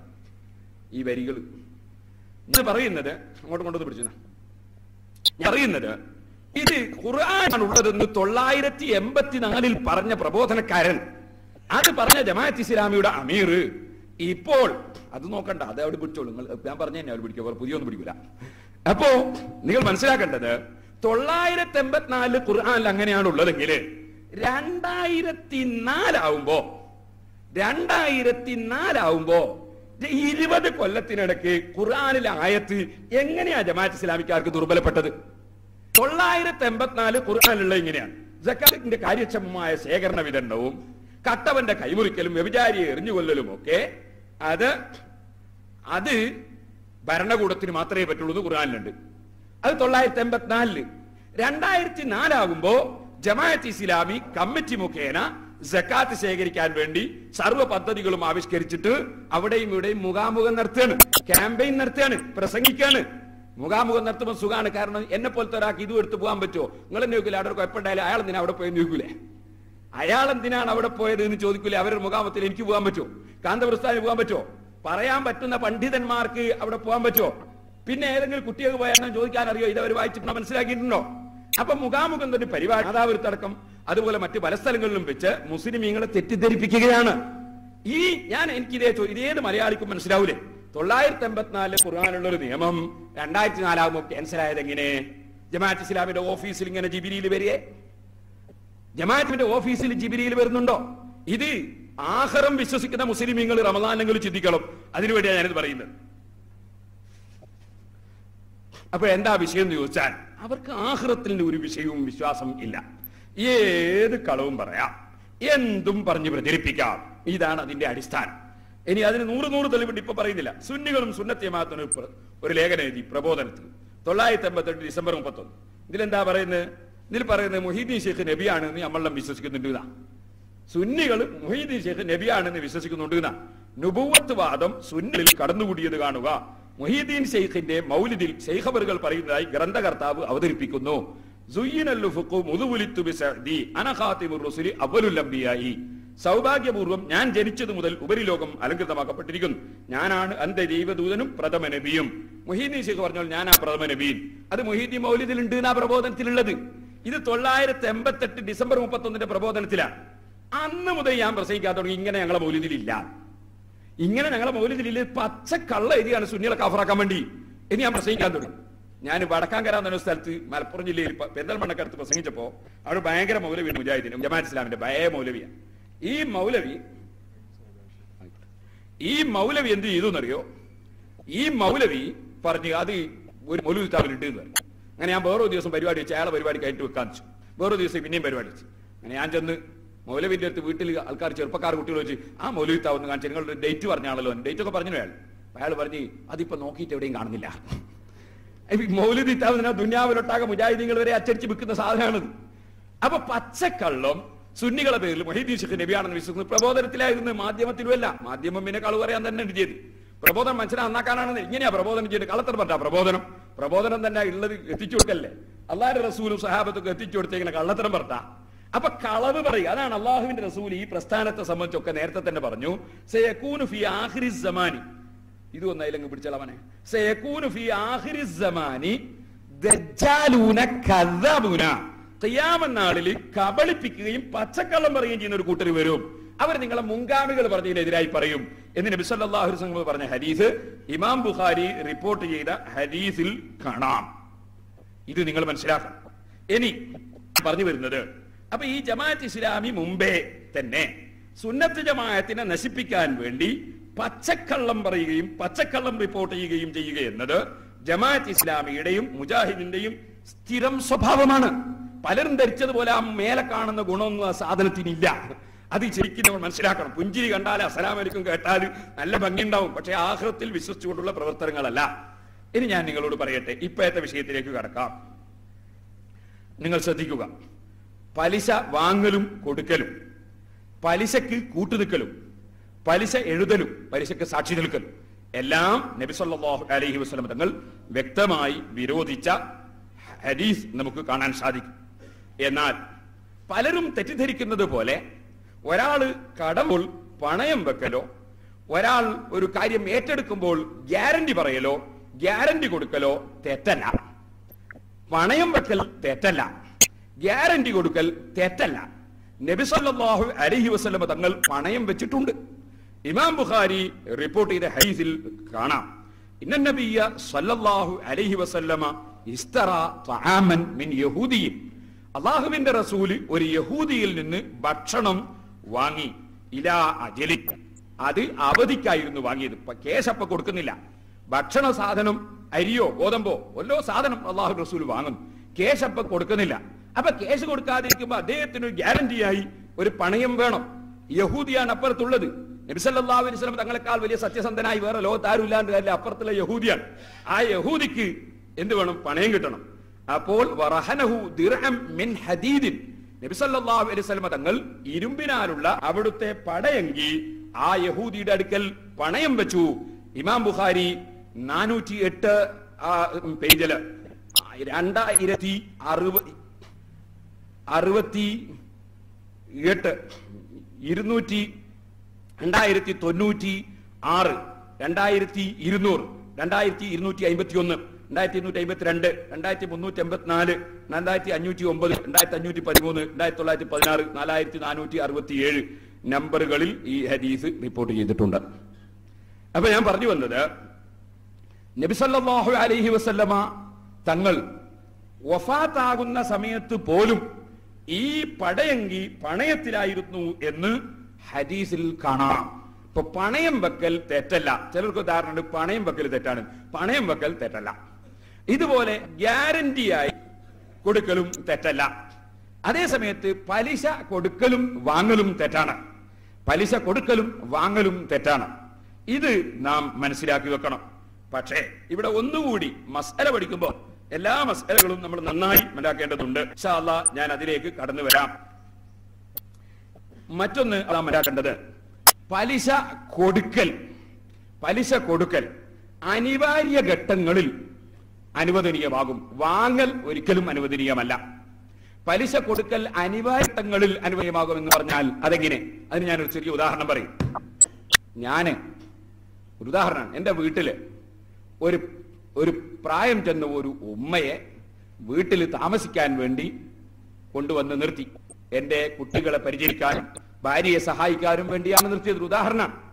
ഈ വരികൾ ഇത് പറയുന്നത് അങ്ങോട്ട് കൊണ്ടത് പിടിച്ചു പറയുന്നത് ഇത് ഖുർആനാണ് ഉള്ളതെന്ന് തൊള്ളായിരത്തി എൺപത്തിനാലിൽ പറഞ്ഞ പ്രബോധനക്കാരൻ അത് പറഞ്ഞ ജമാഅത്ത് ഇസ്ലാമിയുടെ അമീർ ഇപ്പോൾ അത് നോക്കണ്ട അത് അവിടെ പിടിച്ചോളൂ നിങ്ങൾ ഞാൻ പറഞ്ഞ തന്നെ അവർ പിടിക്കുക പുതിയൊന്നും പിടിക്കൂല അപ്പോ നിങ്ങൾ മനസ്സിലാക്കേണ്ടത് തൊള്ളായിരത്തി എൺപത്തിനാലില് ഖുർആനിൽ അങ്ങനെയാണ് ഉള്ളതെങ്കിൽ രണ്ടായിരത്തി നാലാവുമ്പോ രണ്ടായിരത്തി നാലാവുമ്പോ ഇരുപത് കൊല്ലത്തിനിടയ്ക്ക് ഖുർആനിലെ ആയത്ത് എങ്ങനെയാ ജമാഅത്ത് ഇസ്ലാമിക്കാർക്ക് ദുർബലപ്പെട്ടത് തൊള്ളായിരത്തി എൺപത്തിനാല് ഖുർആാനുള്ള ഇങ്ങനെയാണ് ജക്കാത്തിന്റെ കാര്യക്ഷമമായ ശേഖരണ വിതരണവും കട്ടവന്റെ കൈമുറിക്കലും വ്യഭിചാരിയെ എറിഞ്ഞുകൊല്ലലും ഒക്കെ അത് അത് ഭരണകൂടത്തിന് മാത്രമേ പറ്റുള്ളൂ എന്ന് ഖുർആാനിലുണ്ട് അത് തൊള്ളായിരത്തി എൺപത്തിനാലില് രണ്ടായിരത്തി നാലാകുമ്പോ ജമാഅത്ത് ഇസ്ലാമി കമ്മിറ്റി മുഖേന ജക്കാത്ത് ശേഖരിക്കാൻ വേണ്ടി സർവ്വ പദ്ധതികളും ആവിഷ്കരിച്ചിട്ട് അവിടെയും ഇവിടെയും മുഖാമുഖം നടത്തുകയാണ് ക്യാമ്പയിൻ നടത്തുകയാണ് പ്രസംഗിക്കാണ് മുഖാമുഖം നടത്തുമ്പോൾ സുഖാണ് കാരണം എന്നെ പോലത്തെ ഒരാൾക്ക് ഇതും എടുത്ത് പോകാൻ പറ്റുമോ നിങ്ങൾ എന്നെ നോക്കില്ല അവിടെ കുഴപ്പമുണ്ടായാലും അയാൾ എന്തിനാ അവിടെ പോയി നോക്കൂലേ അയാൾ എന്തിനാണ് അവിടെ പോയത് എന്ന് ചോദിക്കൂലേ അവരുടെ മുഖാമത്തിൽ എനിക്ക് പോകാൻ പറ്റുമോ കാന്തപ്രസ്ഥാനം പോകാൻ പറ്റുമോ പറയാൻ പറ്റുന്ന പണ്ഡിതന്മാർക്ക് അവിടെ പോകാൻ പറ്റുമോ പിന്നെ ഏതെങ്കിലും കുട്ടികൾക്ക് പോയാൽ ചോദിക്കാൻ അറിയോ ഇത് അവർ വായിച്ചിട്ടുണ്ടോ മനസ്സിലാക്കിയിട്ടുണ്ടോ അപ്പൊ മുഖാമുഖം തന്നെ പരിപാടി അതാവരുത്തടക്കം അതുപോലെ മറ്റു പല സ്ഥലങ്ങളിലും വെച്ച് മുസ്ലിമീങ്ങളെ തെറ്റിദ്ധരിപ്പിക്കുകയാണ് ഈ ഞാൻ എനിക്ക് ഇതേ ചോ- ഇതേത് മലയാളിക്കും മനസ്സിലാവൂലേ തൊള്ളായിരത്തി എൺപത്തിനാലില് ഖുർആാനുള്ള ഒരു നിയമം രണ്ടായിരത്തി നാലാകുമ്പോൾ ക്യാൻസൽ ആയത് എങ്ങനെ ജമാഅത്ത് ഇസ്ലാമിന്റെ ഓഫീസിൽ ഇങ്ങനെ ജിബിരിയിൽ വരികയെ ജമാഅത്തിന്റെ ഓഫീസിൽ ജിബിരിയിൽ വരുന്നുണ്ടോ ഇത് ആഹ്റം വിശ്വസിക്കുന്ന മുസ്ലിമീങ്ങൾ റമദാനെങ്കിൽ ചിന്തിക്കണം അതിനുവേണ്ടിയാണ് ഞാനിത് പറയുന്നത് അപ്പൊ എന്താ വിഷയം എന്ന് ചോദിച്ചാൽ അവർക്ക് ആഹ്റത്തിന്റെ ഒരു വിഷയവും വിശ്വാസം ഇല്ല ഏത് കളവും പറയാം എന്തും പറഞ്ഞ് പ്രചരിപ്പിക്കാം ഇതാണ് അതിന്റെ അടിസ്ഥാനം ഇനി അതിന് നൂറ് നൂറ് തെളിവുണ്ട് ഇപ്പൊ പറയുന്നില്ല സുന്നികളും സുന്നത്യമാക്കുന്ന ഒരു പ്ര- ഒരു ലേഖനം എഴുതി പ്രബോധനത്തിൽ തൊള്ളായിരത്തി എൺപത്തെട്ട് ഡിസംബർ മുപ്പത്തൊന്ന് ഇതിലെന്താ പറയുന്നത് ഇതിൽ പറയുന്നത് മുഹീദ്ദീൻ ഷെയ്ഖ് നബിയാണെന്ന് നമ്മളെല്ലാം വിശ്വസിക്കുന്നുണ്ട് ഇതാ സുന്നികൾ മുഹീദ്ദീൻ ഷെയ്ഖ് നബിയാണെന്ന് വിശ്വസിക്കുന്നുണ്ട് എന്നാ നുബുവത്ത് വാദം സുന്നിൽ കടന്നുകൂടിയത് കാണുക മുഹീദ്ദീൻ ഷെയ്ഖിന്റെ മൗലിദിൽ ഷെയ്ഖബറുകൾ പറയുന്നതായി ഗ്രന്ഥകർത്താവ് അവതരിപ്പിക്കുന്നു സുയ്യിനൽ ഉഫുഖു മുതുവുലിത്തു ബിസഅദി അന ഖാതിമുർ റുസുലി അവ്വലുൽ അംബിയായി സൗഭാഗ്യപൂർവ്വം ഞാൻ ജനിച്ചതു മുതൽ ഉപരിലോകം അലങ്കൃതമാക്കപ്പെട്ടിരിക്കുന്നു ഞാനാണ് അന്ത്യ ദൈവദൂതനും പ്രഥമ നബിയും മുഹീദ്ദീൻ ഷെയ്ഖ് പറഞ്ഞാൽ ഞാൻ ആ പ്രഥമ നബിയും അത് മുഹീദ്ദീൻ മൗലിദിൽ ഉണ്ട് ആ പ്രബോധനത്തിലുള്ളത് ഇത് തൊള്ളായിരത്തി എൺപത്തെട്ട് ഡിസംബർ മുപ്പത്തൊന്നിന്റെ പ്രബോധനത്തിലാണ് അന്ന് മുതൽ ഞാൻ പ്രസംഗിക്കാൻ തുടങ്ങി ഇങ്ങനെ ഞങ്ങളെ മൗലിദിലില്ല ഇങ്ങനെ ഞങ്ങളെ മൗലിദിലില്ല പച്ച കള്ള എഴുതിയാണ് സുന്നികളെ കാഫറാക്കാൻ വേണ്ടി ഇനി ഞാൻ പ്രസംഗിക്കാൻ തുടങ്ങി ഞാൻ വടക്കാങ്കര എന്ന ഒരു സ്ഥലത്ത് മലപ്പുറം ജില്ലയിൽ പ- പെരിന്തൽമണ്ണക്കടുത്ത് പ്രസംഗിച്ചപ്പോ അവിടെ ഭയങ്കര മൗലവിയാണ് മുജാഹിദിനും ജമാഅത്ത് ഇസ്ലാമിന്റെ ഭയ മൗലവിയാണ് ഈ മൗലവി ഈ മൗലവി എന്ത് ചെയ്തു എന്നറിയോ ഈ മൗലവി പറഞ്ഞു അത് ഒരു മൗലവി സ്ഥാപനം എന്ന് പറഞ്ഞു അങ്ങനെ ഞാൻ വേറൊരു ദിവസം പരിപാടി വെച്ച് അയാളെ പരിപാടി കഴിഞ്ഞിട്ട് വെക്കാൻ വെച്ചു വേറൊരു ദിവസം പിന്നെയും പരിപാടി വെച്ചു അങ്ങനെ ഞാൻ ചെന്ന് മൗലവിന്റെ അടുത്ത് വീട്ടിൽ ആൾക്കാർ ചെറുപ്പക്കാർ കുട്ടികൾ വെച്ച് ആ മൗലവി താവെന്ന് കാണിച്ചു നിങ്ങളുടെ ഡേറ്റ് പറഞ്ഞാണല്ലോ ഡേറ്റ് ഒക്കെ പറഞ്ഞു അയാൾ അയാൾ പറഞ്ഞു അതിപ്പോ നോക്കിയിട്ട് എവിടെയും കാണുന്നില്ല ഈ മൗലവി താവുന്ന ദുന്യാവിലൊട്ടാകെ മുജാഹിദീങ്ങൾ വരെ അച്ചടിച്ച് വിൽക്കുന്ന സാധനമാണിത് അപ്പൊ പച്ചക്കള്ളം സുന്നികളെ പേരിൽ മൊഹീദ്ദീൻ ഷെഖ് നബിയാണെന്ന് വിശ്വസിക്കുന്നു പ്രബോധനത്തിലായിരുന്നു മാധ്യമത്തിലുമല്ല മാധ്യമം പിന്നെ കളവ് പറയാൻ തന്നെ ഉണ്ട് ചെയ്ത് പ്രബോധനം മനുഷ്യനെ നന്നാക്കാനാണെന്ന് ഇങ്ങനെയാ പ്രബോധനം ചെയ്യുന്നത് കള്ളത്തരം പറഞ്ഞ പ്രബോധനം പ്രബോധനം തന്നെ ഉള്ളത് എത്തിച്ചു കൊടുക്കല്ലേ അള്ളാഹിന്റെ റസൂലും സഹാബത്തൊക്കെ എത്തിച്ചു കൊടുത്തേക്കുന്ന കള്ളത്തരം പറഞ്ഞ അപ്പൊ കളവ് പറയുക അതാണ് അള്ളാഹുവിന്റെ റസൂൽ ഈ പ്രസ്ഥാനത്തെ സംബന്ധിച്ചൊക്കെ നേരത്തെ തന്നെ പറഞ്ഞു സയകൂനു ഫി ആഖിരി സമാനി ഇത് ഒന്നതിലങ്ങ് പിടിച്ചളവനെ സയകൂനു ഫി ആഖിരി സമാനി ദജ്ജാലൂന കദബുന ഖിയാമത്ത് നാളിൽ കബളിപ്പിക്കുകയും പച്ചക്കള്ളം പറയുകയും ചെയ്യുന്ന ഒരു കൂട്ടർ വരും അവർ നിങ്ങളെ മുൻഗാമികൾ പറഞ്ഞതിനെതിരായി പറയും എന്ന് നബി സല്ലല്ലാഹു അലൈഹി വസല്ലം പറഞ്ഞ ഹദീസ് ഇമാം ബുഖാരി റിപ്പോർട്ട് ചെയ്ത ഹദീസിൽ കാണാം ഇത് നിങ്ങൾ മനസ്സിലാക്കണം ഇനി പറഞ്ഞു വരുന്നത് അപ്പൊ ഈ ജമാഅത്ത് ഇസ്ലാമി മുമ്പേ തന്നെ സുന്നത്ത് ജമാഅത്തിനെ നശിപ്പിക്കാൻ വേണ്ടി പച്ചക്കള്ളം പറയുകയും പച്ചക്കള്ളം റിപ്പോർട്ട് ചെയ്യുകയും ചെയ്യുക എന്നത് ജമാഅത്ത് ഇസ്ലാമിയുടെയും മുജാഹിദിന്റെയും സ്ഥിരം സ്വഭാവമാണ് പലരും ധരിച്ചതുപോലെ ആ മേലെ കാണുന്ന ഗുണമൊന്നും ആ സാധനത്തിനില്ല അത് ശരിക്കും നമ്മൾ മനസ്സിലാക്കണം പുഞ്ചിരി കണ്ടാൽ അസലാമലിക്കും കേട്ടാൽ നല്ല ഭംഗിയുണ്ടാവും പക്ഷെ ആഹ്റത്തിൽ വിശ്വസിച്ചുകൊണ്ടുള്ള പ്രവർത്തനങ്ങളല്ല ഇനി ഞാൻ നിങ്ങളോട് പറയട്ടെ ഇപ്പോഴത്തെ വിഷയത്തിലേക്ക് കടക്കാം നിങ്ങൾ ശ്രദ്ധിക്കുക പലിശ വാങ്ങലും കൊടുക്കലും പലിശക്ക് കൂട്ടുനിൽക്കലും പലിശ എഴുതലും പലിശക്ക് സാക്ഷി നിൽക്കലും എല്ലാം നബി സല്ലല്ലാഹു അലൈഹി വസല്ലം തങ്ങൾ വ്യക്തമായി വിരോധിച്ച ഹദീസ് നമുക്ക് കാണാൻ സാധിക്കും എന്നാൽ പലരും തെറ്റിദ്ധരിക്കുന്നത് പോലെ ഒരാൾ കടമ്പോൾ പണയം വെക്കലോ ഒരാൾ ഒരു കാര്യം ഏറ്റെടുക്കുമ്പോൾ ഗ്യാരണ്ടി പറയലോ ഗ്യാരണ്ടി കൊടുക്കലോ തെറ്റല്ല പണയം വെക്കൽ തെറ്റല്ല ഗ്യാരണ്ടി കൊടുക്കൽ തെറ്റല്ല നബി സല്ലല്ലാഹു അലൈഹി വസല്ലമ തങ്ങൾ പണയം വെച്ചിട്ടുണ്ട് ഇമാം ബുഖാരി റിപ്പോർട്ട് ചെയ്ത ഹദീസിൽ കാണാം ഇന്ന നബിയ സല്ലല്ലാഹു അലൈഹി വസല്ലമ ഇസ്തറ തആമൻ മിൻ യഹൂദിyin അള്ളാഹുവിന്റെ റസൂല് ഒരു യഹൂദിയിൽ നിന്ന് ഭക്ഷണം വാങ്ങി ഇലാ അജലി അത് അവധിക്കായിരുന്നു വാങ്ങിയത് ഇപ്പൊ കേസ് അപ്പൊ കൊടുക്കുന്നില്ല ഭക്ഷണ സാധനം അരിയോ ഗോതമ്പോ വല്ലോ സാധനം അള്ളാഹു റസൂൽ വാങ്ങുന്നു കേസ് അപ്പൊ കൊടുക്കുന്നില്ല അപ്പൊ കേസ് കൊടുക്കാതിരിക്കുമ്പോ അദ്ദേഹത്തിന് ഒരു ഗ്യാരണ്ടിയായി ഒരു പണയം വേണം യഹൂദിയാണ് അപ്പുറത്തുള്ളത് നബിസല്ലാഹു അലൈഹി സ്വലം തങ്ങളെക്കാൾ വലിയ സത്യസന്ധനായി വേറെ ലോകത്ത് ആരും ഇല്ലാണ്ട് അല്ല അപ്പുറത്തുള്ള യഹൂദിയാണ് ആ യഹൂദിക്ക് എന്ത് വേണം പണയം കിട്ടണം അപ്പോൾ വറഹനഹു ദിർഹം മിൻ ഹദീദിൻ നബി സല്ലല്ലാഹു അലൈഹി വസല്ലമ തങ്ങൾ ഇരുമ്പിനാലുള്ള അവിടുത്തെ പടയങ്കി ആ യഹൂദിയുടെ അടുക്കൽ പണയം വെച്ചു ഇമാം ബുഖാരി നാനൂറ്റി എട്ട് പേജില് രണ്ടായിരത്തി അറുപത് അറുപത്തി എട്ട് ഇരുന്നൂറ്റി രണ്ടായിരത്തി തൊണ്ണൂറ്റി ആറ് രണ്ടായിരത്തി ഇരുന്നൂറ് രണ്ടായിരത്തി ഇരുന്നൂറ്റി അമ്പത്തി ഒന്ന് രണ്ടായിരത്തി ഇരുന്നൂറ്റി അമ്പത്തി രണ്ട് രണ്ടായിരത്തി മുന്നൂറ്റി എൺപത്തിനാല് രണ്ടായിരത്തി അഞ്ഞൂറ്റി ഒമ്പത് രണ്ടായിരത്തി അഞ്ഞൂറ്റി പതിമൂന്ന് രണ്ടായിരത്തി തൊള്ളായിരത്തി പതിനാറ് നാലായിരത്തി നാനൂറ്റി അറുപത്തി ഏഴ് നമ്പറുകളിൽ ഈ ഹദീസ് റിപ്പോർട്ട് ചെയ്തിട്ടുണ്ട് അപ്പൊ ഞാൻ പറഞ്ഞു വന്നത് നബിസല്ലാഹു അലൈഹി വസല്ലമ തങ്ങൾ വഫാത്താകുന്ന സമയത്ത് പോലും ഈ പടയങ്കി പണയത്തിലായിരുന്നു എന്ന് ഹദീസിൽ കാണാം ഇപ്പൊ പണയം വെക്കൽ തെറ്റല്ല ചിലർക്ക് ഉദാഹരണം പണയം വെക്കൽ തെറ്റാണ് പണയം വെക്കൽ തെറ്റല്ല ഇതുപോലെ ഗ്യാരണ്ടിയായി കൊടുക്കലും തെറ്റല്ല അതേ സമയത്ത് പലിശ കൊടുക്കലും വാങ്ങലും തെറ്റാണ് പലിശ കൊടുക്കലും വാങ്ങലും തെറ്റാണ് ഇത് നാം മനസ്സിലാക്കി വെക്കണം പക്ഷേ ഇവിടെ ഒന്നുകൂടി മസാല പഠിക്കുമ്പോൾ എല്ലാ മസാലകളും നമ്മൾ നന്നായി മനസ്സിലാക്കേണ്ടതുണ്ട് ഇൻഷാ അല്ലാ ഞാൻ അതിലേക്ക് കടന്നു വരാം മറ്റൊന്ന് നാം മനസ്സിലാക്കേണ്ടത് പലിശ കൊടുക്കൽ പലിശ കൊടുക്കൽ അനിവാര്യ ഘട്ടങ്ങളിൽ അനുവദനീയമാകും വാങ്ങൽ ഒരിക്കലും അനുവദനീയമല്ല പലിശ കൊടുക്കൽ അനിവാര്യ ഘട്ടങ്ങളിൽ അനുവദനീയമാകും എന്ന് പറഞ്ഞാൽ അതെങ്ങനെ അതിന് ഞാനൊരു ചെറിയ ഉദാഹരണം പറയും ഞാന് ഒരു ഉദാഹരണമാണ് എന്റെ വീട്ടില് ഒരു ഒരു പ്രായം ചെന്ന ഒരു ഉമ്മയെ വീട്ടിൽ താമസിക്കാൻ വേണ്ടി കൊണ്ടുവന്ന് നിർത്തി എന്റെ കുട്ടികളെ പരിചരിക്കാനും ഭാര്യയെ സഹായിക്കാനും വേണ്ടിയാണ് നിർത്തിയത് ഒരു ഉദാഹരണമാണ്